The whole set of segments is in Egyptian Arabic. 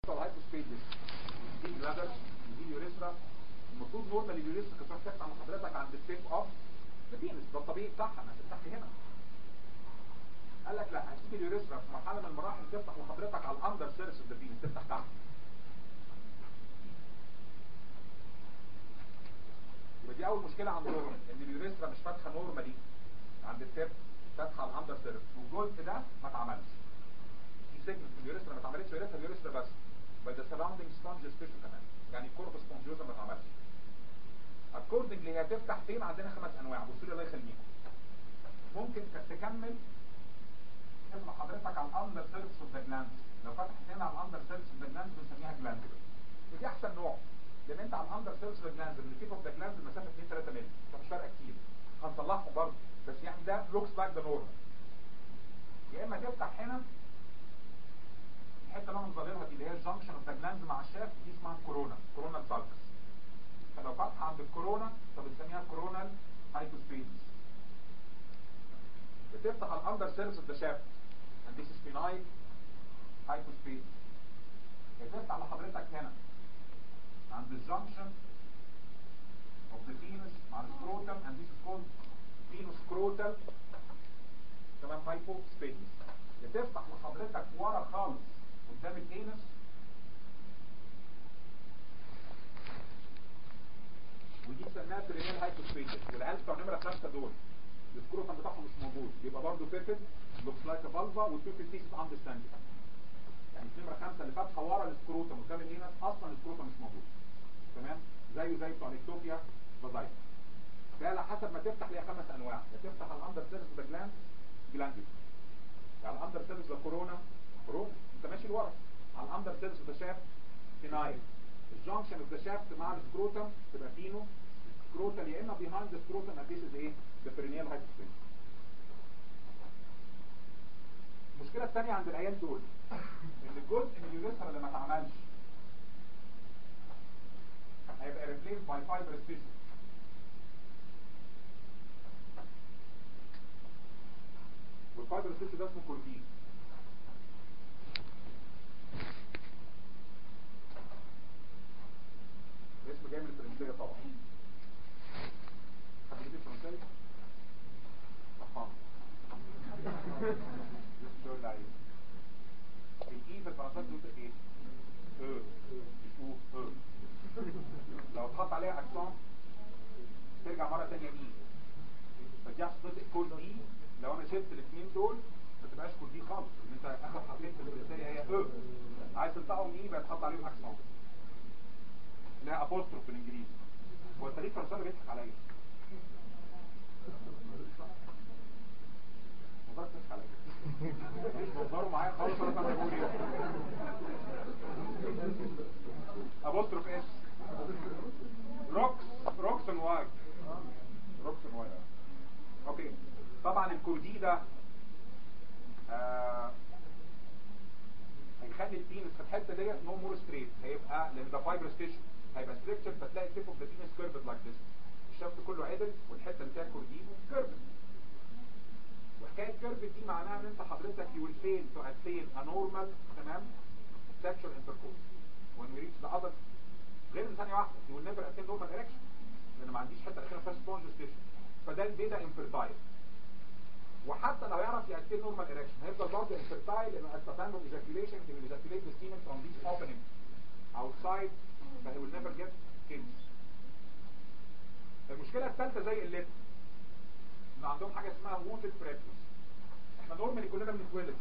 الهايبوسبيدس دي بلادر ودي اليوريثرا المفروض نورمال اليوريثرا كانت تروح تفتح مع حضرتك عند التيب اوف ذا بينس ده الطبيعي بتاعها ما تفتحش هنا قال لك لا هتيجي اليوريثرا في مرحله من المراحل تفتح لحضرتك على الاندر سيرس اوف ذا بينس تفتح تحت يبقى دي اول مشكله عند نورمال ان اليوريثرا مش فاتحه نورمالي عند التيب فاتحه على الاندر سيرس والجزء ده ما اتعملش في سيجمنت في اليوريثرا ما اتعملتش يوريثرا اليوريثرا بس by the surrounding sponges tissue كمان يعني الكورب سبونجوزا ما اتعملش accordingly هي هتفتح فين عندنا خمس انواع بصوا لي الله يخليكم ممكن تكمل اسم حضرتك على الاندر سيرفيس اوف ذا جلاند لو فتحت هنا على الاندر سيرفيس اوف ذا جلاند بنسميها جلاند ودي احسن نوع لان انت على الاندر سيرفيس اوف ذا جلاند من التيب اوف ذا جلاند المسافه 2 3 مللي فمش فارقه كتير هنصلحهم برضه بس يعني ده لوكس لايك ذا نورمال يا اما تفتح هنا الحته اللي انا مظللها دي اللي هي الجنكشن اوف ذا جلاند مع الشاف دي اسمها كورونا كورونال سالكس فلو فتحه عند الكورونا فبنسميها كورونال هايبوسبيدس بتفتح على الاندر سيرفيس اوف ذا شافت and this is penile hypospadias بتفتح لحضرتك هنا عند الجنكشن of the penis مع السكروتم and this is called penoscrotal تمام hypospadias بتفتح لحضرتك ورا خالص قدام الانس ودي سماها برينال هايبوسبيدس والعيال بتوع نمره خمسه دول السكروتم بتاعهم مش موجود يبقى برضه بيفت لوكس لايك فالفا والبيفت تيسيس اندرستاند يعني في نمره خمسه اللي فاتحه ورا السكروتم قدام الانس اصلا السكروتم مش موجود تمام زيه زي بتوع الاكتوبيا فازايت ده على حسب ما تفتح ليها خمس انواع يا تفتح على الاندر سيرفيس ذا جلاند جلاندي على الاندر سيرفيس ذا كورونا كورونا انت ماشي لورا على الاندر سيرفيس ذا شافت فينايل الجانكشن اوف ذا شافت مع السكروتم تبقى فينو سكروتال يا اما بيهايند ذا سكروتم ذيس از ايه ذا برينيال هايبوسبيس المشكله الثانيه عند العيال دول ان الجزء من اليوريثرا اللي ما اتعملش هيبقى ريبليس باي فايبر تيشو والفايبر تيشو ده اسمه كورتين اسم جاي من الفرنسية طبعا حد يجيب الفرنسية؟ طبعا شو اللي عليه الاي في الفرنسية تقول ايه؟ اه مش او اه لو اتحط عليها اكسون ترجع مرة تانية اي فدي عشان تنطق كل اي لو انا شلت الاثنين دول ما تبقاش كل دي خالص ان انت اخر حرفين في الفرنسية هي اه عايز تنطقهم اي يبقى تحط عليهم اكسون لا ابوستروف بالانجليزي هو التاريخ فرنساوي بيضحك عليا مبارك بيضحك عليا مش بهزروا معايا خالص ولا كان بيقول ايه ابوستروف اس روكس روكس ان وايت روكس ان وايت اوكي طبعا الكوردي ده آه هيخلي البينس في الحته ديت نو مور ستريت هيبقى لان ده فايبر ستيشن هيبقى ستريكتشر فتلاقي التيب اوف ذا بينس كيرفد لايك ذس الشفت كله عدل والحته اللي فيها كوردين كيرفد وحكايه كيرفد دي معناها ان انت حضرتك يو ويل فيل تو اتين ا نورمال تمام سكشوال انتركورس وين وي ريتش ذا اذر غير من ثانيه واحده يو ويل نيفر اتين نورمال اريكشن لان ما عنديش حته اخيره فيها سبونج ستيشن فده البيتا انفيرتايل وحتى لو يعرف يأتين نورمال اريكشن هيفضل برضه انفيرتايل لانه at the time of ejaculation he will ejaculate the semen from this opening outside but he will never get kids المشكلة الثالثة زي الليت ان عندهم حاجة اسمها ووتد بريتوس احنا نورمالي كلنا بنتولد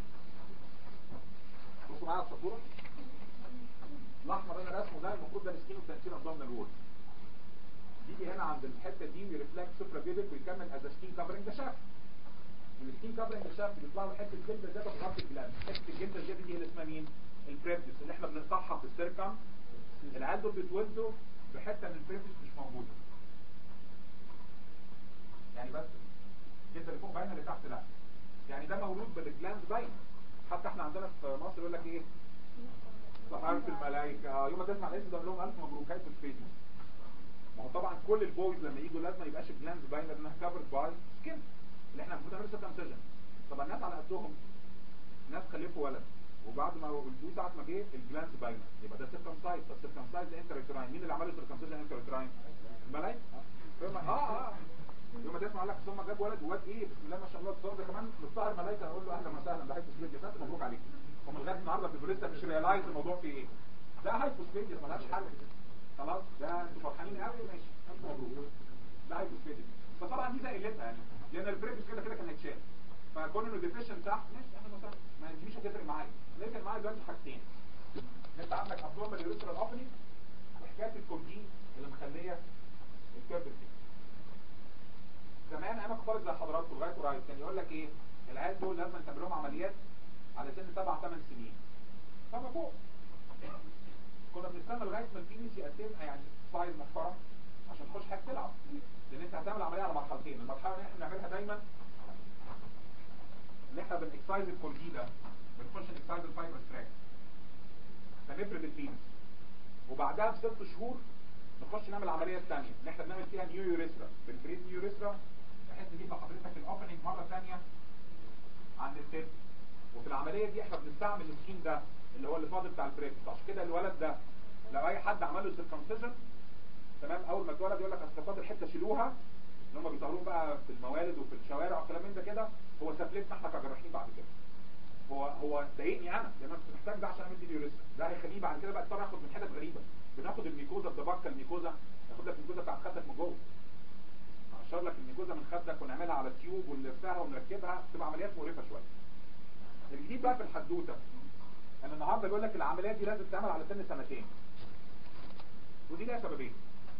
بصوا معايا السبورة الاحمر انا رسمه ده المفروض ده السكين وتنسير ابدومينال وول بيجي هنا عند الحتة دي ويرفلكت سوبرا بيبك ويكمل از سكين كفرنج ده شاف والسكين كفرنج ده شاف بيطلع له حتة جلد زيادة بتغطي الجلاند حتة الجلد الزيادة دي اللي اسمها مين؟ البريتوس اللي احنا بنقطعها في السيركم العيال دول بيتولدوا بحته من البريفيس مش موجوده يعني بس الجلد اللي فوق باينه اللي تحت لا يعني ده مولود بالجلاند باينه حتى احنا عندنا في مصر يقول لك ايه صحابه الملائكه يوم ما تسمع الاسم ده بقول لهم الف مبروكات بالفيتنس ما هو طبعا كل البويز لما يجوا لازم ما يبقاش الجلاند باينه لانها كفرد باي سكين اللي احنا المفروض نعمل سيركمسيجن طب الناس على قدهم ناس خلفوا ولد وبعد ما ولدوه ساعه ما جه الجلانس باينه يبقى ده سيركم سايز طب سيركم سايز انتريتراين مين اللي عمل سيركم انتريتراين الملايكه فاهم اه اه يوم ما تسمع لك ثم جاب ولد وواد ايه بسم الله ما شاء الله الصور ده كمان مستعر ملايكه اقول له اهلا وسهلا ده هايبوسبيديا بس مبروك عليك هم لغايه النهارده بيبقوا لسه مش ريلايز الموضوع فيه ايه ده هايبوسبيديا ملهاش حل خلاص ده انتوا فرحانين قوي ماشي الف مبروك ده هايبوسبيديا فطبعا دي زي قلتها يعني لان البريفيس كده كده كان هيتشال فكون انه ديفيشن تحت ماشي اهلا وسهلا ما دي مش هتفرق معايا اللي كان معايا دلوقتي حاجتين انت عندك ابدومال يوريثرال اوبننج وحكايه الكوردين اللي مخليه الكيرف دي زمان انا كنت زي حضراتكم لغايه قريب كان يقول لك ايه العيال دول لازم تعمل لهم عمليات على سن 7 8 سنين فما فوق كنا بنستنى لغايه ما البينيس يقدم يعني سايز محترم عشان تخش حاجه تلعب لان انت هتعمل عمليه على مرحلتين المرحله اللي احنا بنعملها دايما ان احنا بنكسايز الكورجي ده بنخش نكسايز الفايبر تراك فنفرد البينس وبعدها بست شهور نخش نعمل العمليه الثانيه اللي احنا بنعمل فيها نيو يوريثرا بنكريت نيو يوريثرا بحيث نجيب لحضرتك الاوبننج مره ثانيه عند الست وفي العمليه دي احنا بنستعمل السكين ده اللي هو اللي فاضل بتاع البريكس عشان كده الولد ده لو اي حد عمل له سيركمسيجن تمام اول ما اتولد يقول لك اصل فاضل حته شيلوها اللي هم بيظهروه بقى في الموالد وفي الشوارع وكلام من ده كده هو سفلتنا احنا كجراحين بعد كده هو هو ضايقني انا لان انا كنت محتاج ده عشان اعمل دي يوريثرا ده هيخليه بعد كده بقى اضطر اخد من حتت غريبه بناخد الميكوزا الدبكه الميكوزا ناخد لك الميكوزا بتاعت خدك من جوه نقشر لك الميكوزا من خدك ونعملها على تيوب ونلفها ونركبها تبقى عمليات مقرفه شويه الجديد بقى في الحدوته انا النهارده بيقول لك العمليات دي لازم تتعمل على سن سنتين ودي ليها سببين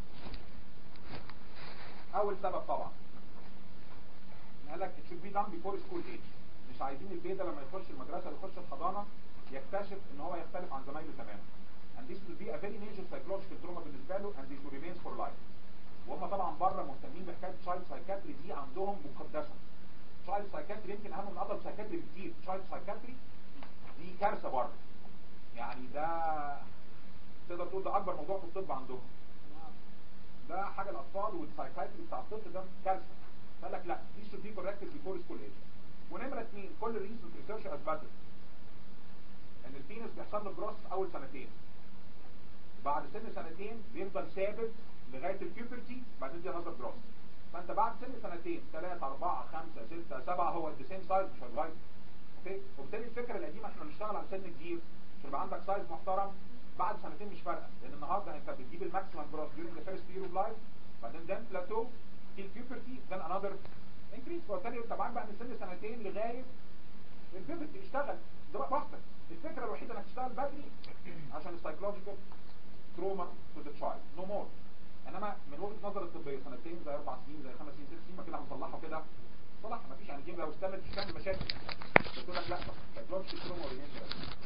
اول سبب طبعا قال لك it should be done before school age مش عايزين البيضه لما يخش المدرسه اللي يخش الحضانه يكتشف ان هو يختلف عن زمايله تماما and this will be a very major psychological trauma بالنسبه له and this will remain for life وهم طبعا بره مهتمين بحكايه child psychiatry دي عندهم مقدسه child psychiatry يمكن اهم من adult psychiatry بكتير child psychiatry دي كارثه بره يعني ده تقدر تقول ده اكبر موضوع في الطب عندهم ده حاجه الاطفال والسايكايتري بتاع الطفل ده كارثه قال لك لا دي should be corrected before school age ونمره اثنين كل الريسنت ريسيرش اثبتت ان البينس بيحصل له جروس اول سنتين بعد سن سنتين بيفضل ثابت لغايه البيوبرتي بعدين دي نظر جروس فانت بعد سن سنتين ثلاثة أربعة خمسة ستة سبعة هو the same size مش هيتغير اوكي وبالتالي الفكرة القديمة احنا بنشتغل على سن كبير عشان يبقى عندك سايز محترم بعد سنتين مش فارقة لان النهارده انت بتجيب الماكسيمم جروس during the first year of life بعدين then plateau till puberty then another increase وبالتالي انت معاك بقى من سن سنتين لغاية البيبرتي اشتغل ده بقى براحتك الفكرة الوحيدة انك تشتغل بدري عشان السايكولوجيكال تروما تو ذا تشايلد نو مور انما من وجهه نظر الطبيه سنتين زي اربع سنين زي خمس سنين ست سنين ما كده هنصلحه كده صلح مفيش يعني جيم لو استنت مش هتعمل مشاكل بس تقول لك لا ما تجربش تروما اورينتال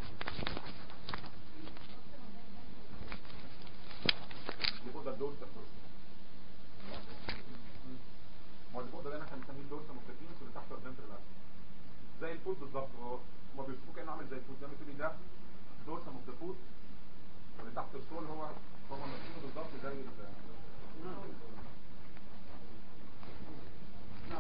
اللي فوق ده الدورس ما هو اللي فوق ده احنا بنسميه الدورس مستقيم واللي تحته الدنتر زي الفوت بالظبط هو هما بيوصفوه كانه عامل زي الفوت زي ما تقولي ده دورس اوف ذا فوت واللي تحت السول هو هو ماشيين بالظبط زي ال نعم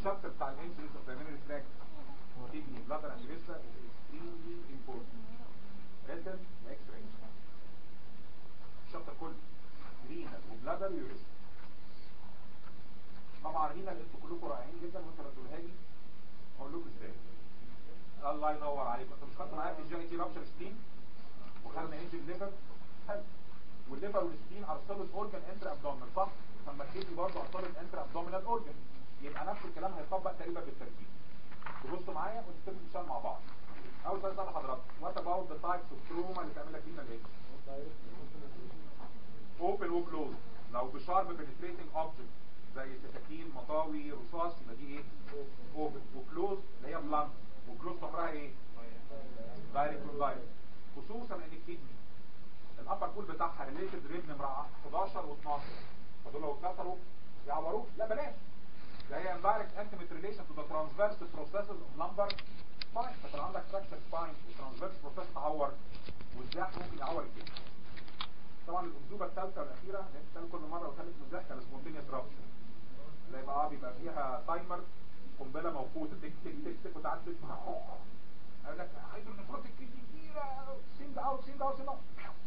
الشابتر بتاع الانجلز اوف بريميري تراك كدني بلادر اند يوريثرا اكستريملي امبورتنت ريتن واكس راي الشابتر كله رينال وبلادر ويوريثرا طبعا رينال انتوا كلكم رائعين جدا وانتوا بتقولها لي هقول لكم ازاي الله ينور عليكم انتوا مش خدتوا معايا في الجي تي رابشر سليم وخدنا انجل ليفر حلو والليفر والسبين ار سوليد اورجان انتر ابدومينال صح فلما الكدني برضه ار سوليد انتر ابدومينال اورجان يبقى نفس الكلام هيطبق تقريبا بالترتيب تبصوا معايا ونكتب مثال مع بعض اول سؤال سؤال لحضرتك وات اباوت ذا تايبس اوف تروما اللي تعمل لك فينا ايه اوبن وكلوز لو بشارب بنتريتنج اوبجكت زي سكاكين مطاوي رصاص يبقى دي ايه اوبن وكلوز اللي هي بلانت وكلوز ظهرها ايه دايركت دايركت خصوصا ان الكدني الابر كول بتاعها ريليتد ريب نمره 11 و12 فدول لو اتكسروا يعوروك لا بلاش ده هي indirect intimate relation to the transverse processes of lumbar spine فكان عندك fracture spine والترانسفيرس process تعور والزاح ممكن يعور الكدني طبعا الأكذوبة الثالثة والأخيرة اللي هي بتتقال كل مرة وثالث مزاح كان سبونتينيوس رابشر اللي يبقى اه بيبقى فيها تايمر قنبلة موقوتة تك تك تك تك وتعال تسمع قال لك عايز النفرات الكدني كبيرة سيند اوت سيند اوت سيند اوت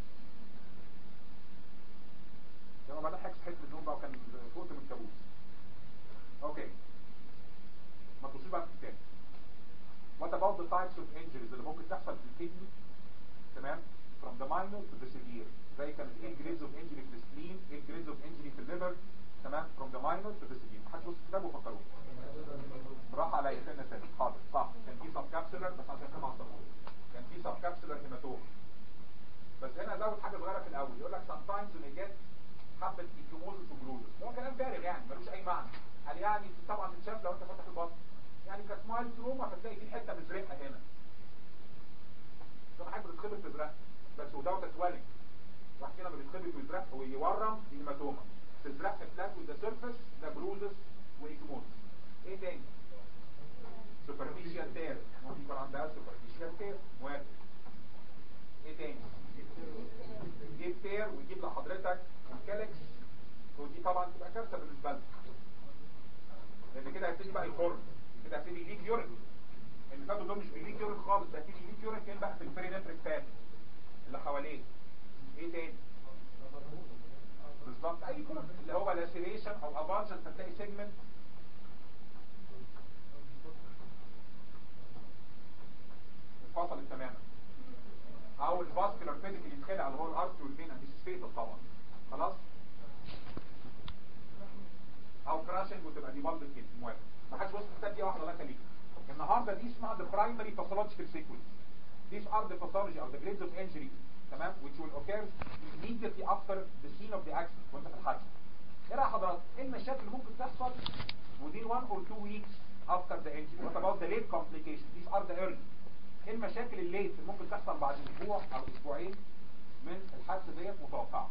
لما بعدين حكس حته النوم بقى وكان فوت من الكابوس اوكي ما توصيل بقى في الكتاب what about the types of injuries اللي ممكن تحصل في الكدني تمام from the minor to the severe زي كانت ايه الجريدز اوف انجري في السبلين ايه الجريدز اوف انجري في الليفر تمام from the minor to the severe محدش بص الكتاب وفكروه راح عليا سنه ثانيه حاضر صح كان في سب كابسولر بس عشان كده ما عصبوش كان في سب كابسولر هيماتوم بس هنا زود حاجه صغيره في الاول يقول لك sometimes when you get حبه ايكيموزس وبروزس هو كلام فارغ يعني ملوش اي معنى قال يعني طبعا تتشاف لو انت فاتح البطن يعني كسمايل تروما فتلاقي في حته مزرقه هنا طبعا حاجه بتتخبط تزرق بس ودوت سوالك واحد كده لما بيتخبط ويزرق ويورم دي هيماتوما تزرق فلات وده سيرفيس ده بروزس وايكيموزس ايه تاني سوبرفيشال تير ممكن يكون عندها سوبرفيشال تير موافق ايه تاني يجيب تير ويجيب لحضرتك الكالكس ودي طبعا تبقى كارثه بالنسبه لك لان كده هيبتدي بقى يخر كده هيبتدي يليك يورين اللي فاتوا دول مش بيليك يورين خالص ده هيبتدي يليك يورين فين بقى في البرينتريك فات اللي حواليه ايه تاني بالظبط اي كود اللي هو لاسيليشن او افانجن فتلاقي سيجمنت اتفصلت تماما او الفاسكولار فيديك اللي يتخلع اللي هو الارتي والفين انتيسيبيتد طبعا خلاص او كراشنج وتبقى دي بالد كده موافق ما حدش وصل كتاب دي واحده الله يخليك النهارده دي اسمها the primary pathological sequence these are the pathology or the grades of injury تمام which will occur immediately after the scene of the accident وانت في الحادثه ايه رايك حضرتك ايه المشاكل اللي ممكن تحصل within one or two weeks after the injury what about the late complications these are the early ايه المشاكل الليت اللي ممكن تحصل بعد اسبوع او اسبوعين من الحادثه ديت متوقعه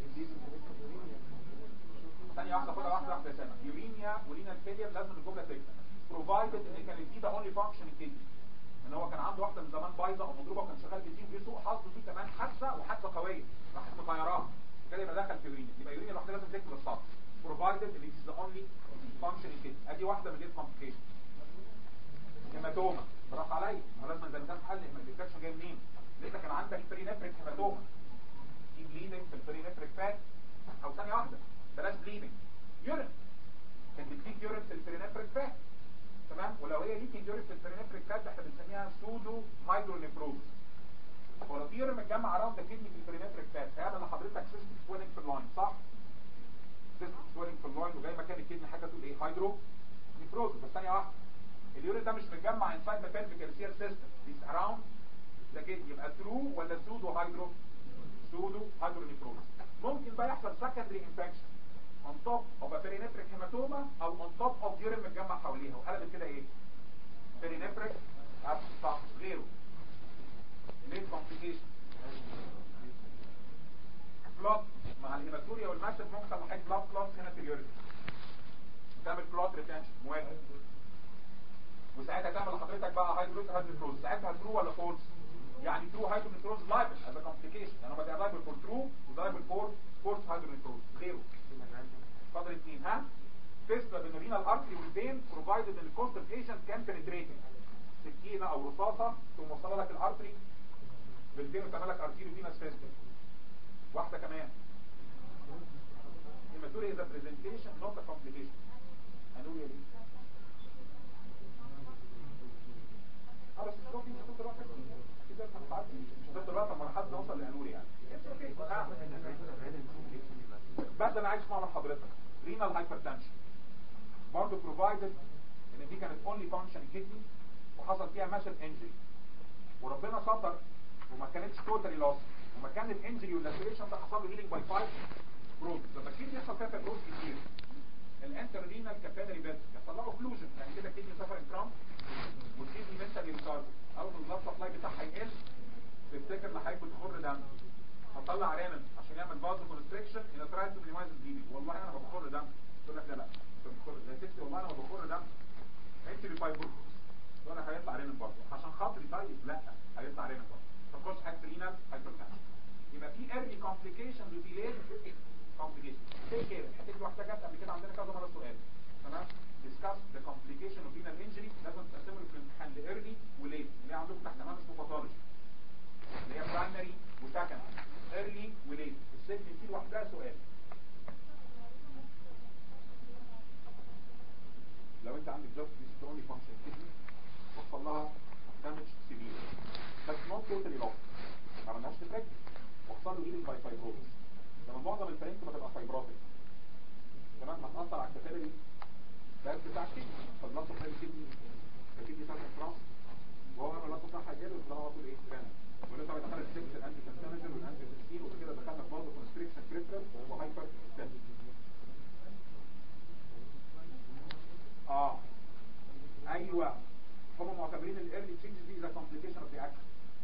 ثانية واحدة خدها واحدة واحدة يا سنة يورينيا ورينال فيلير لازم الجملة تكتب provided ان كانت دي ده only function الكدني ان هو كان عنده واحدة من زمان بايظة او مضروبة وكان شغال بالدي وجه سوء حظه فيه كمان حادثة وحادثة قوية راحت مغيراها كده يبقى دخل في يورينيا يبقى يورينيا لوحدها لازم تكتب السطر provided ان this is the only function الكدني ادي واحدة من late complication هيماتوما راح عليا ما لازم ده كان حل الانفكشن جاي منين لسه كان عندك برينفريك هيماتوما في بليدنج في البرينفريك فات او ثانيه واحده بلاش بليدنج يورين كان بتليك يورين في البرينفريك فات تمام ولو هي ليكينج يورين في البرينفريك فات احنا بنسميها سودو هايدرونيفروز ولو في يورين متجمع اراوند كدني في البرينفريك فات هيعمل لحضرتك سيستم سويلنج في اللاين صح سيستم سويلنج في اللاين وجاي مكان الكدني حاجه تقول ايه هايدرو نيفروز بس ثانيه واحده اليورين ده مش متجمع انسايد ذا pelvic ارسيال سيستم ذيس اراوند ده كده يبقى ترو ولا سودو هايدرو سودو هايدرونيفروز ممكن بقى يحصل سكندري انفكشن on top of a perinephric hematoma او on top of urine متجمع حواليها وقلبت كده ايه perinephric abscess غيره ليه complication بلوت مع الهيماتوريا والماسف ممكن تعمل حاجه بلوت كلوت هنا في اليورين تعمل كلوت ريتنشن موافق وساعتها تعمل لحضرتك بقى هايدروس هايدروس ساعتها ترو ولا فولس يعني ترو هايدروس لايبل از كومبليكيشن يعني هو ده لايبل فور ترو ولايبل فور فورس هايدروس غيره فاضل اثنين ها فيستلا بين الرينال ارتري والفين بروفايدد ان الكوست اوف ايجنت كان بنتريتنج سكينه او رصاصه تقوم موصله لك الارتري بالفين وتعمل لك ارتيريو فينس فيستلا واحده كمان هيماتوريا is a presentation not a complication هنقول ايه دي؟ اه بس الصوت مش هتفضل وقت كتير كده انت هتعدي مش هتفضل وقت اما لحد نوصل لانوري يعني It's okay. آه. بس انا عايز اسمع من حضرتك رينال هايبرتنشن برضه provided ان دي كانت only function kidney وحصل فيها ماشل انجري وربنا ستر وما كانتش توتالي لوس وما كان الانجري واللاسيريشن ده حصل له هيلينج باي 5 بروز لما الكيدني يحصل فيها بروز كتير الانترنينال كابيلاري بيد يحصل لها اوكلوجن يعني كده الكيدني سفر كرامب والكيدني منتالي ريتارد اول ما البلاد سبلاي بتاعها يقل تفتكر ان هيكون تخر دم هطلع رامن عشان يعمل فازو كونستريكشن الى تراي تو مينيمايز البليدنج والله انا ما بخر دم تقول لك لا لا انت بتخر يا ستي والله انا ما بخر دم انت اللي فايبر تقول لك هيطلع رامن برضه عشان خاطري طيب لا هيطلع رامن برضه فتخش حاجه رينال هايبرتنشن يبقى في early complications وفي late complications take care الحته دي واحده جت قبل كده عندنا كذا مره سؤال تمام discuss the complication of renal injury لازم تقسموا في الامتحان ل early و late اللي هي عندكم تحت عنوان اسمه pathology اللي هي primary و secondary early و late السيجمنت دي لوحدها سؤال لو انت عندك just this only function kidney وصل لها damage severe بس not totally lost ما عملناش تفكر وصل له healing by fibrosis لما معظم الفرنك بتبقى فايبروتيك تمام هتأثر على الكابيلري بس بتاع الكدني فالبلاط بتاع الكدني الكدني ساعة الفراس وهو لما البلاط بتاعها جاله يطلع على طول ايه رنة ولسه بيدخل السكس الانتي كانسينوجين والانتي تنسين وكده دخلنا في برضه كونستريكشن كريترال وهو هايبر تنسين اه ايوه هم معتبرين الايرلي تشينجز دي ذا كومبليكيشن اوف ذا اكشن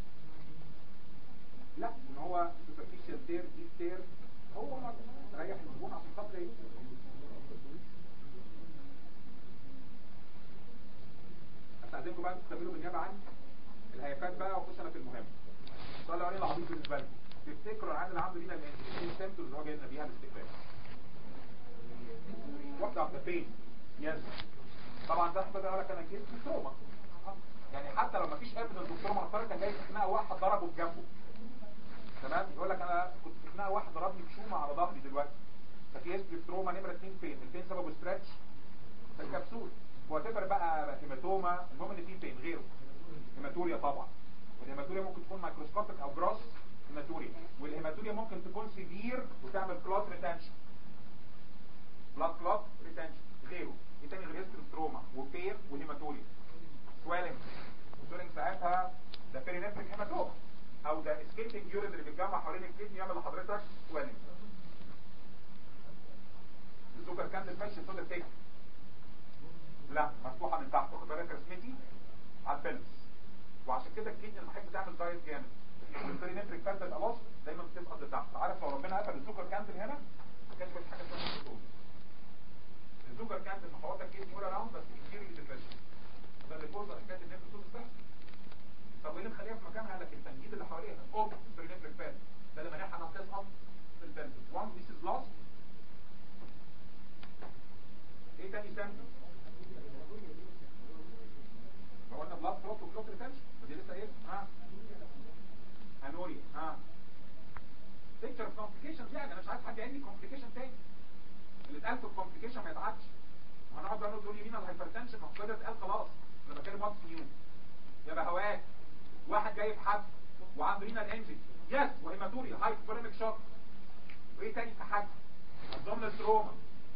لا ان هو سوبرفيشال تير ديب تير هو ما ريح الزبون عشان خاطر ايه استاذنكم بقى تستقبلوا بالنيابه عني الهيافات بقى واخش انا في المهم السؤال الاولاني العبيط بالنسبه لكم تفتكروا العيان اللي عنده لينا الانتي سيمتومز اللي هو جاي لنا بيها الاستقبال واحده واحده فين يس طبعا ده بقى لك انا كيس تروما يعني حتى لو مفيش ايفيدنس دكتور معترض كان جاي في خناقه واحد ضربه بجنبه تمام يقول لك انا كنت في خناقه واحد ضربني بشومه على ظهري دلوقتي ففي اسم تروما نمره 2 فين الفين سببه ستريتش في الكبسول وتبر بقى هيماتوما المهم ان في فين غيره هيماتوريا طبعا والهيماتوريا ممكن تكون مايكروسكوبيك او جراس هيماتوريا والهيماتوريا ممكن تكون سيفير وتعمل كلوت ريتنشن بلاد كلوت ريتنشن غيره ايه تاني غير تروما وبين وهيماتوريا سويلنج سويلنج ساعتها ده بيرينفريك هيماتوما او ده اسكيبنج يورين اللي بيتجمع حوالين الكدني يعمل لحضرتك سويلنج السوبر كاندل ماشي صدر تيك لا مفتوحه من تحت واخد بالك رسمتي على البلس وعشان كده الكدني لما تحب تعمل دايت جامد البيرينفريك فات الالاش دايما بتسقط لتحت عارف لو ربنا قفل السوبر كاندل هنا ما كانش بقت حاجه اسمها السوبر السوبر كاندل محوطه الكدني ولا راوند بس كتير اللي تتفشل ده اللي فرصه حكايه النفس بس طب وايه اللي مخليها في مكانها لك التنجيد اللي حواليها اوبن برينفريك فات ده اللي منعها انها تسقط في البلس وان ذيس از لوست ايه تاني سامبل ما قلنا بلاد كلوت وكلوت ريتنشن ودي لسه ايه ها انوريا ها بيكتشر اوف كومبليكيشنز يعني انا مش عايز حد يعمل لي كومبليكيشن تاني اللي اتقال في الكومبليكيشن ما يتعدش هنقعد بقى نقول يمين على الهايبرتنشن ما هو كده اتقال خلاص انا بتكلم واتس نيو يا بهوات واحد جايب حد وعنده رينال انجري يس وهيماتوريا هايبريميك شوك وايه تاني في حد ابدومينال تروما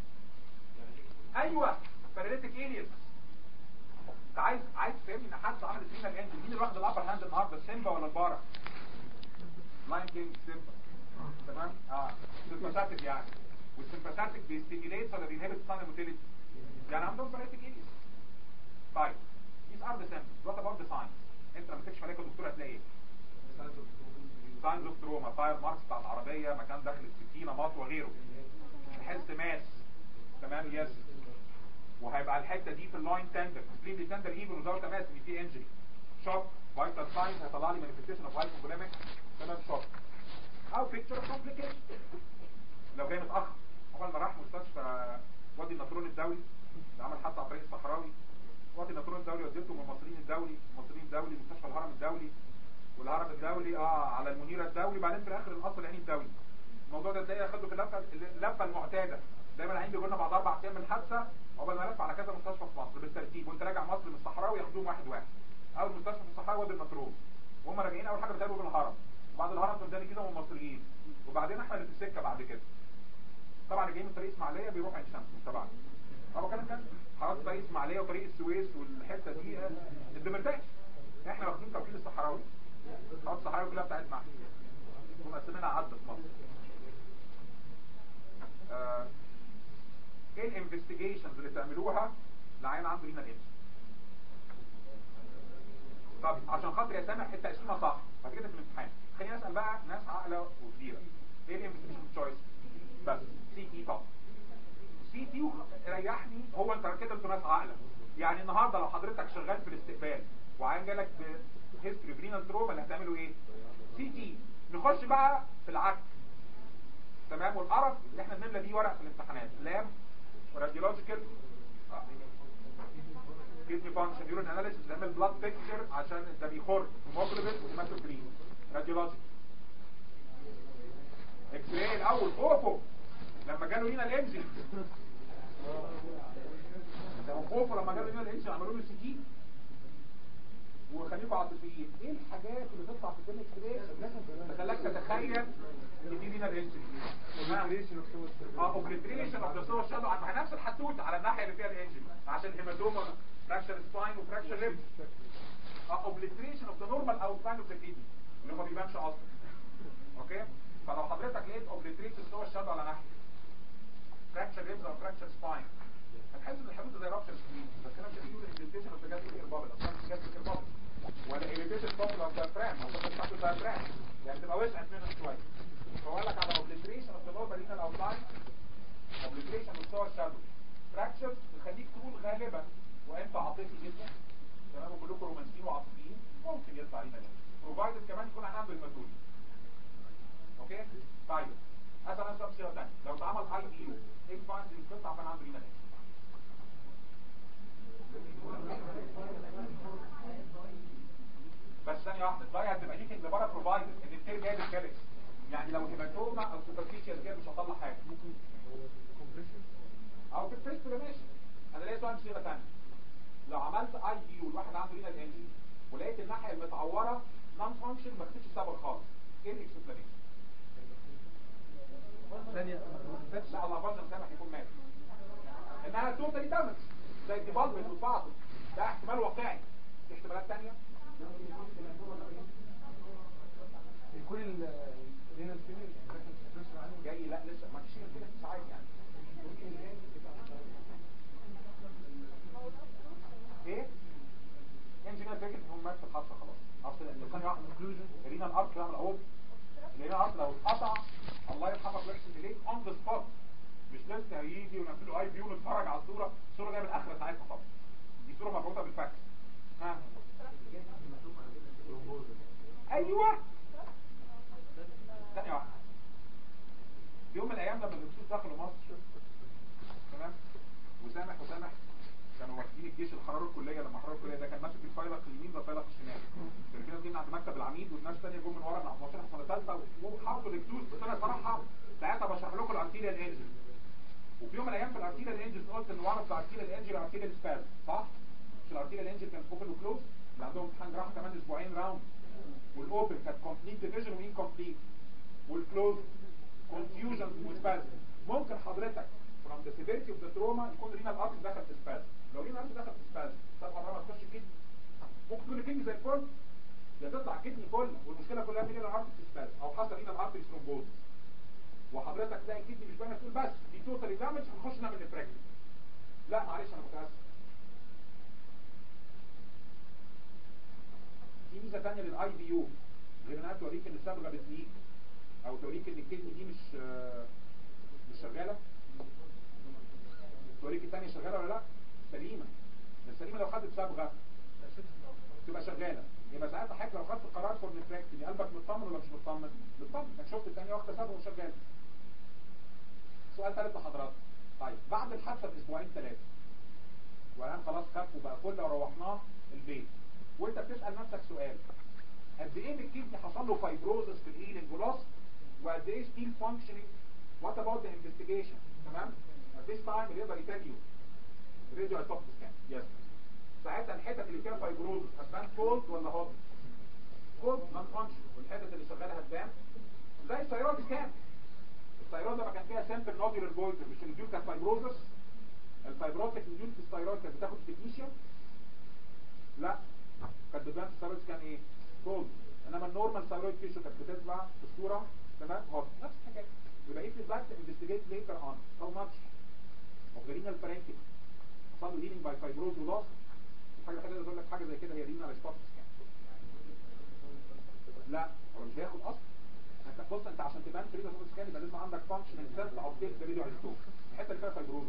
ايوه باراليتيك اليس انت عايز عايز تفهمني ان حد عمل رينال انجري مين اللي واخد الابر هاند النهارده السيمبا ولا البارا لاين كينج سيمبا تمام اه سيمباثيك يعني والسيمباثيك بيستيميليت ولا بينهبت سان موتيليتي يعني عندهم باراليتيك اليس طيب these are the symptoms what about the signs انت لما تكشف عليك الدكتور هتلاقي ايه ساينز اوف تروما فاير ماركس بتاع العربيه مكان داخل السكينه مط وغيره تحس ماس تمام يس وهيبقى الحته دي في اللاين تندر سبلين تندر ايفن وزاويه ماس ان في انجري شوك فايتال ساينز هيطلع لي مانيفستيشن اوف هايبوكوليميك تمام شوك او بيكتشر اوف كومبليكيشن لو جاي متاخر عقبال ما راح مستشفى وادي النطرون الدولي اللي عمل حادثه على طريق الصحراوي وادي النطرون الدولي وديته من المصريين الدولي المصريين الدولي مستشفى الهرم الدولي والهرم الدولي اه على المنيره الدولي بعدين في الاخر القصر العيني الدولي الموضوع ده ازاي اخده في اللفه اللفه المعتاده دايما العين بيقول لنا بعد اربع ايام من الحادثه عقبال ما لف على كذا مستشفى في مصر بالترتيب وانت راجع مصر من الصحراوي ياخدوهم واحد واحد اول مستشفى في الصحراوي وادي النطرون وهم راجعين اول حاجه بتقابلوا بالهرم وبعد الهرم تفضلي كده هم المصريين وبعدين احنا اللي في السكه بعد كده طبعا اللي جايين من طريق اسماعيليه بيروح عين شمس مش تبعنا هو كان كان حراسه طريق اسماعيليه وطريق السويس والحته دي آه، الدمرداش احنا واخدين توكيل الصحراوي حراسه الصحراوي كلها بتاعتنا احنا ومقسمينها عدد في مصر آه، ايه الانفستيجيشنز اللي تعملوها لعيان عنده رينا الانس طب عشان خاطر يا سامح التقسيمه صح هتيجي في الامتحان خلينا نسال بقى ناس عاقله وكبيره ايه الانفستيجيشن تشويس بس سي تي طب سي تي ريحني هو انت كده انتوا ناس عاقله يعني النهارده لو حضرتك شغال في الاستقبال وعيان جالك بهيستوري برينال تروما اللي هتعملوا ايه سي تي نخش بقى في العك تمام والقرف اللي احنا بنملى بيه ورق في الامتحانات لام وراديولوجيكال كيدني فانكشن يورين اناليسيس بنعمل بلاد بيكتشر عشان ده بيخر هيموجلوبين وهيماتوكرين راديولوجيكال اكس راي الاول خوفه لما جاله لينا الانجل ده خوفه لما جاله لينا الانجل عملوا له سي تي وخليكم عاطفيين ايه الحاجات اللي تطلع في الفيلم اكس راي تخليك تتخيل ان دي لينا الانجل اه اوبليتريشن اوف ذا سور شادو على نفس الحدوته على الناحيه اللي فيها الانجل عشان هيماتوما فراكشر سباين وفراكشر ريب اه اوبليتريشن اوف ذا نورمال اوتلاين اوف ذا كيدني اللي ما بيبانش اصلا اوكي فلو حضرتك لقيت اوبليتريشن سور شادو على ناحيه فراكشر ريبز او فراكشر سباين هتحس ان الحدوته زي رابشر سكرين بس انا مش هقول الاندنتيشن اوف ذا جاستريك اير بابل اصلا مش جاستريك اير بابل ولا اليفيتد بابل اوف ذا فرام او بتاعت الدايفرام يعني تبقى وسعت منها شويه فقال لك على اوبليتريشن اوف ذا نورمال رينال اوتلاين اوبليتريشن اوف سور شادو فراكشرز تخليك تقول غالبا وانت عاطفي جدا تمام وكلكم رومانسيين وعاطفيين ممكن يطلع لنا ده بروفايدد كمان يكون عنده الماتوري اوكي طيب هذا انا سؤال صيغه ثانيه لو اتعمل اي اي يو ايه الفايندز اللي بتطلع من عنده لينا بس ثانيه واحده الضايع هتبقى ليك اللي بره بروفايدد ان التير جاي بالكالكس يعني لو هيماتوما او سوبرفيشال كده مش هطلع حاجه ممكن او في الفيست ماشي انا ليا سؤال صيغه ثانيه لو عملت اي بي يو الواحد عنده رينال انجري ولقيت الناحيه المتعوره نون فانكشن ما خدتش صبر خالص ايه الاكسبلانيشن ثانية لا الله فرضا سامح يكون مات انها توتالي دامج زي الديفولفمنت والبعض ده احتمال واقعي في احتمالات ثانيه كل الرينال فيلر جاي لا لسه ما فيش كده في ساعات يعني ايه انجينير فاكر ان هم مات في الحادثه خلاص اصل ثانيه واحده رينا الارك يعمل اهو رينا الارك لو اتقطع الله يرحمك ويحسن اليك اون ذا سبوت مش لسه هيجي ونعمل له اي بي ونتفرج على الصوره الصوره جايه من الاخره ساعتها طبعا دي صوره مربوطه بالفاكس ها ايوه ثانيه واحده يوم من الايام لما الهكسوس دخلوا مصر تمام وسامح وسامح كانوا واخدين الجيش الحراره الكليه لما حراره الكليه ده كان ماسك الفايلق اليمين ده الفايلق الشمال كان في ناس جايين عند مكتب العميد والناس ثانيه جم من ورا من 15 سنه ثالثه وحطوا الهكسوس بس انا صراحه ساعتها بشرح لكم الارتيريال انجل وفي يوم من الايام في الارتيريال انجل قلت ان وان اوف الارتيريال انجل ارتيريال سباز صح؟ مش الارتيريال انجل كان اوبن وكلوز اللي عندهم امتحان جراحه كمان اسبوعين راوند والاوبن كانت كومبليت ديفيجن وانكمبليت والكلوز confusion وسبازم ممكن حضرتك from the severity of the trauma يكون رينال ارتري دخل في سبازم لو رينال ارتري دخل في سبازم طبعا لما تخش كدني ممكن تكون الكدني زي الفل يا تطلع كدني فل والمشكله كلها في رينال ارتري في سبازم او حصل رينال ارتري ثرومبوز وحضرتك تلاقي الكدني مش باينه تقول بس دي توتالي دامج هنخش نعمل نفراكتي لا معلش انا متاسف في ميزه ثانيه للاي بي يو غير انها توريك ان الصبغه بتليك او توريك ان الكدني دي مش مش شغاله توريك الثانيه شغاله ولا لا سليمه السليمه لو خدت صبغه تبقى شغاله يبقى ساعتها حضرتك لو خدت قرار فور نفراكتي قلبك مطمن ولا مش مطمن مطمن انك شفت الثانيه واخده صبغه وشغاله سؤال ثالث لحضرتك طيب بعد الحادثه باسبوعين ثلاثه والان خلاص خف وبقى كله وروحناه البيت وانت بتسال نفسك سؤال قد ايه من الكدني حصل له فايبروزس في الايلينج ولاس وقد ايه ستيل فانكشنينج وات اباوت ذا انفستيجيشن تمام at this time اللي يقدر يتل يو راديو ايسوب سكان يس ساعتها الحتت اللي فيها فايبروزس هتبان كولد ولا هوت كولد نون فانكشن والحتت اللي شغاله هتبان زي الثيرويد سكان الثيرويد لما كان فيها سامبل نودولار جويتر مش النوديول كانت فايبروزس الفايبروتيك نوديول في الثيرويد كانت بتاخد تكنيشيا لا كانت بتبان في الثيرويد كان ايه كولد انما النورمال ثيرويد تيشو كانت بتطلع في الصوره تمام هوت نفس الحكايه يبقى if you'd like to investigate later on how much of the renal parenchyma حصل له healing by fibrosis loss الحاجه الثانيه اللي تقول لك حاجه زي كده هي renal response scan لا هو مش هياخد اصلا انت بص انت عشان تبان في renal response scan يبقى لازم عندك functional sense of take the video isotope الحته اللي فيها fibrosis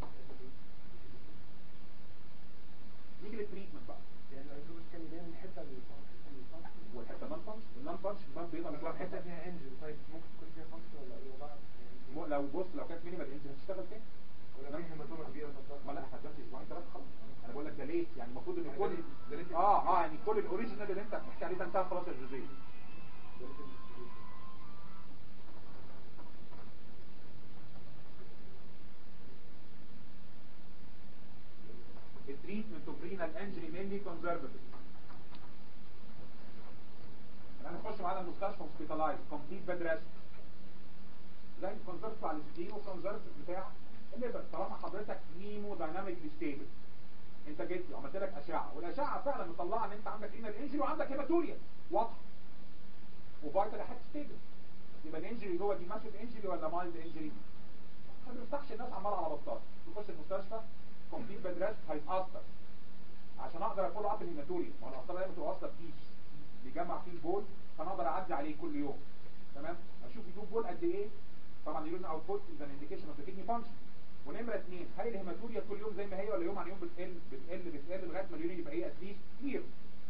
نيجي للتريتمنت بقى يعني الأيزوبس كان يبين الحتة اللي الحتة اللي فانكشن والحته نون فانكشن النون فانكشن بان بيضه لو مش حتة فيها انجل طيب ممكن تكون فيها فانكشن ولا الوضع م- لو بص لو كانت مينيمال انت هتشتغل فين؟ ولا في هيماتوما كبيرة ما لا احنا دلوقتي اسبوعين ثلاثه خلاص انا بقول لك ده ليه يعني المفروض ان يعني كل ده ليه- ده ليه- اه اه يعني كل الاوريجينال اللي انت بتحكي عليه ده انتهى خلاص يا جوزيه التريتمنت اوف رينال انجري مينلي كونزرفاتيف يعني نخش معانا المستشفى هوسبيتالايز كومبليت بيد ريست زي الكونزرف على السكين والكونزرف بتاع الليفر طالما حضرتك هيمو دايناميكلي ستيبل انت جيت لي عملت لك اشعه والاشعه فعلا مطلعه ان انت عندك رينال انجري وعندك هيماتوريا واضحه وفايتال هات ستيبل يبقى الانجري جوه دي ماسيف انجري ولا مايلد انجري ما بنفتحش الناس عمال على بطال تخش المستشفى كومبليت بيد ريست هيتاثر عشان اقدر افولو اب الهيماتوريا ما هو الاثار دايما بتبقى واصله بكيس بيجمع فيه البول فانا اقدر اعدي عليه كل يوم تمام اشوف يجيب بول قد ايه طبعا اليورين اوتبوت از ان انديكيشن اوف ذا كيدني فانكشن ونمره اثنين هل الهيماتوريا كل يوم زي ما هي ولا يوم عن يوم بتقل بتقل بتقل لغايه ما اليورين يبقى ايه اتليست كلير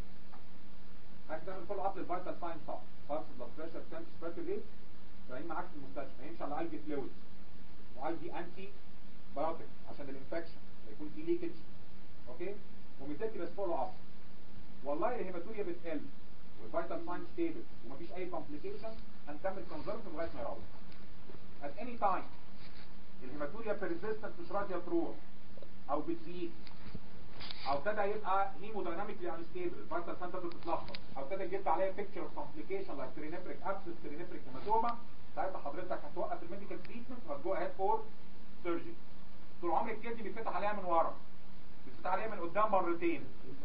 هتعمل فولو اب للفيتال ساين صح فالس بلاد بريشر تمبريتشر ريت رايحين معاك في المستشفى هيمشي على اي بي فلويد واي بي انتي بايوتيك عشان الانفكشن يكون في ليكج اوكي وميتيكلس فولو اب والله الهيماتوريا بتقل والفيتال ساين ستيبل ومفيش اي كومبليكيشن هنكمل كونزرف لغايه ما يروح at any time الهيماتوريا بيرزيستنت مش راضيه تروح او بتزيد او ابتدى يبقى هيمودايناميكلي انستيبل الفيتال ساين تبدا تتلخبط او ابتدى يجيب عليها بيكتشر اوف كومبليكيشن لايك ترينيفريك ابسس ترينيفريك هيماتوما ساعتها حضرتك هتوقف الميديكال تريتمنت وهتجو اهيد فور سيرجري طول عمر الكدني بيتفتح عليها من ورا بيتفتح عليها من قدام مرتين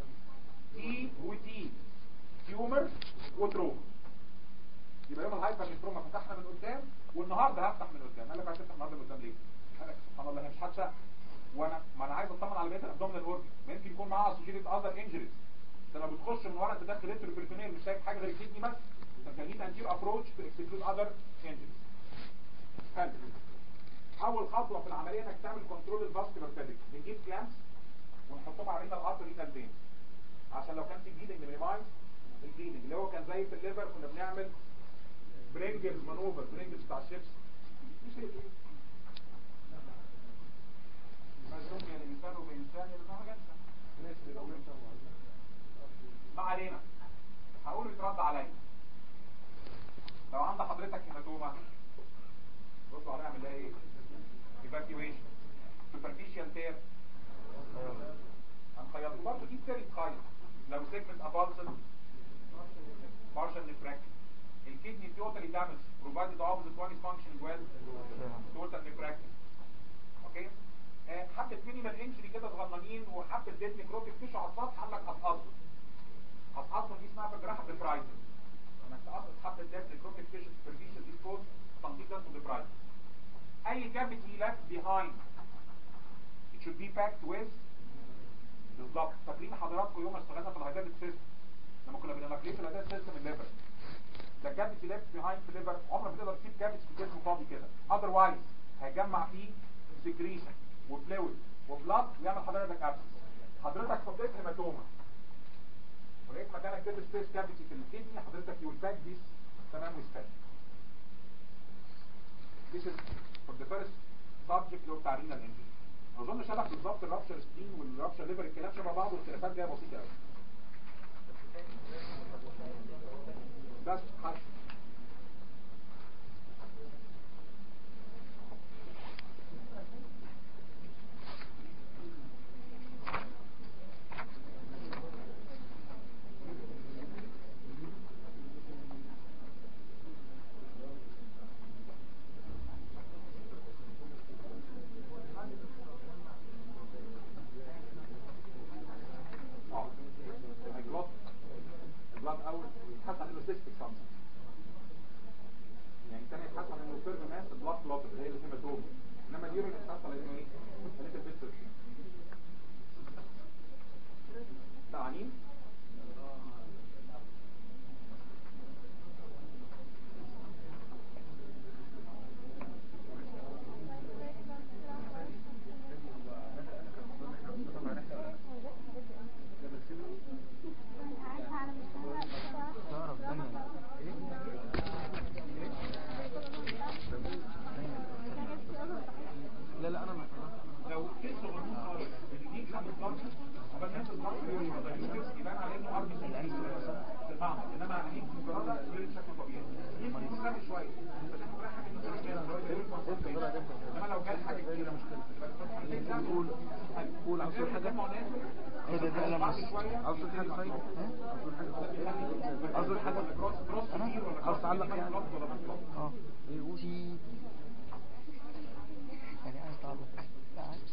تي وتي تيومر وتروما يبقى يوم الهايبر تروما فتحنا من قدام والنهارده هفتح من قدام قال لك عايز تفتح النهارده من قدام ليه؟ قال لك سبحان الله هي مش حادثه وانا ما انا عايز اطمن على بقيه الابدومينال اورجن ما يمكن يكون معاها اسوشيتد اذر انجريز انت لما بتخش من ورا انت داخل ريتروبريتونيل مش شايف حاجه غير الكدني بس انت نيد انتير ابروتش تو اكسكلود اذر انجريز حلو اول خطوه في العمليه انك تعمل كنترول الفاسكولار بيدك بنجيب كلامس ونحطهم على رينال ارتر رينال فين عشان لو كان في بليدنج مينيمايز البليدنج اللي هو كان زي في الليفر كنا بنعمل برينجلز مانوفر برينجلز بتاع الشيبس مش هي ايه مجنون يعني الانسان وبانسان يبقى حاجه الناس اللي بيقولوا انت ما علينا هقول يترد عليا لو عند حضرتك هيماتوما بصوا هنعمل لها ايه ايفاكيويشن سوبرفيشال تير هنخيطه برضه دي بتري تخيط لو سيجمنت ابالسل partial نفراكشن الكدني توتالي دامج provided the opposite one is functioning well total نفراكشن اوكي آه، حبه مينيمال انجري كده صغننين وحبه ديد نكروتيك تيشو على السطح قال لك هتقصر هتقصر دي اسمها في الجراحه ديبرايزر انك تقصر حبه ديد نكروتيك تيشو سوبرفيشال دي كوز تنظيف اسمه ديبرايزر اي كافيتي left behind it should be packed with بالظبط فاكرين حضراتكم يوم ما اشتغلنا في الهيداتيك سيستم لما كنا بنلاقيه في الهيداتيك سيستم الليفر ده كافيتي ليفت بيهايند في الليفر عمرك ما تقدر تسيب كافيتي في الجسم فاضي كده اذروايز هيجمع فيه سكريشن وفلويد وبلاد ويعمل حضرتك ابسس حضرتك حطيت هيماتوما ولقيت مكانك كده سبيس كافيتي في الكدني حضرتك يو باك ذيس تمام وسبيس This is for the first سبجكت اللي هو بتاع رينال انجري اظن شبه بالظبط الرابشر سبين والرابشر ليفر الكلام شبه بعض والاختلافات جايه بسيطه قوي بس حش اه الجلط الجلط اول حتى انه سيستيك سامسون يعني الثاني يتحصل انه فيرم ماس بلاك كلوتر اللي هي الهيماتوم انما اليورين يتحصل انه ايه؟ انت بيتر تعانين تعرف دنيا لا لا انا ما لو كيس صغنون خالص بنجيب حد بلانش عشان الناس البلانش يبان عليه انه ارض في المعمل انما عينيك مجرده يورين شكله طبيعي يمكن يكون غبي شويه بس يكون رايح حاجه مثلا انما لو جال حاجه كبيره مشكله قول قول عاوز تقول حاجه ايه ده ده لما عاوز تقول حاجه طيب ها عاوز تقول حاجه عاوز تقول حاجه انا عاوز تعلق يعني اه ايه قول يعني عايز تعلق لا عادي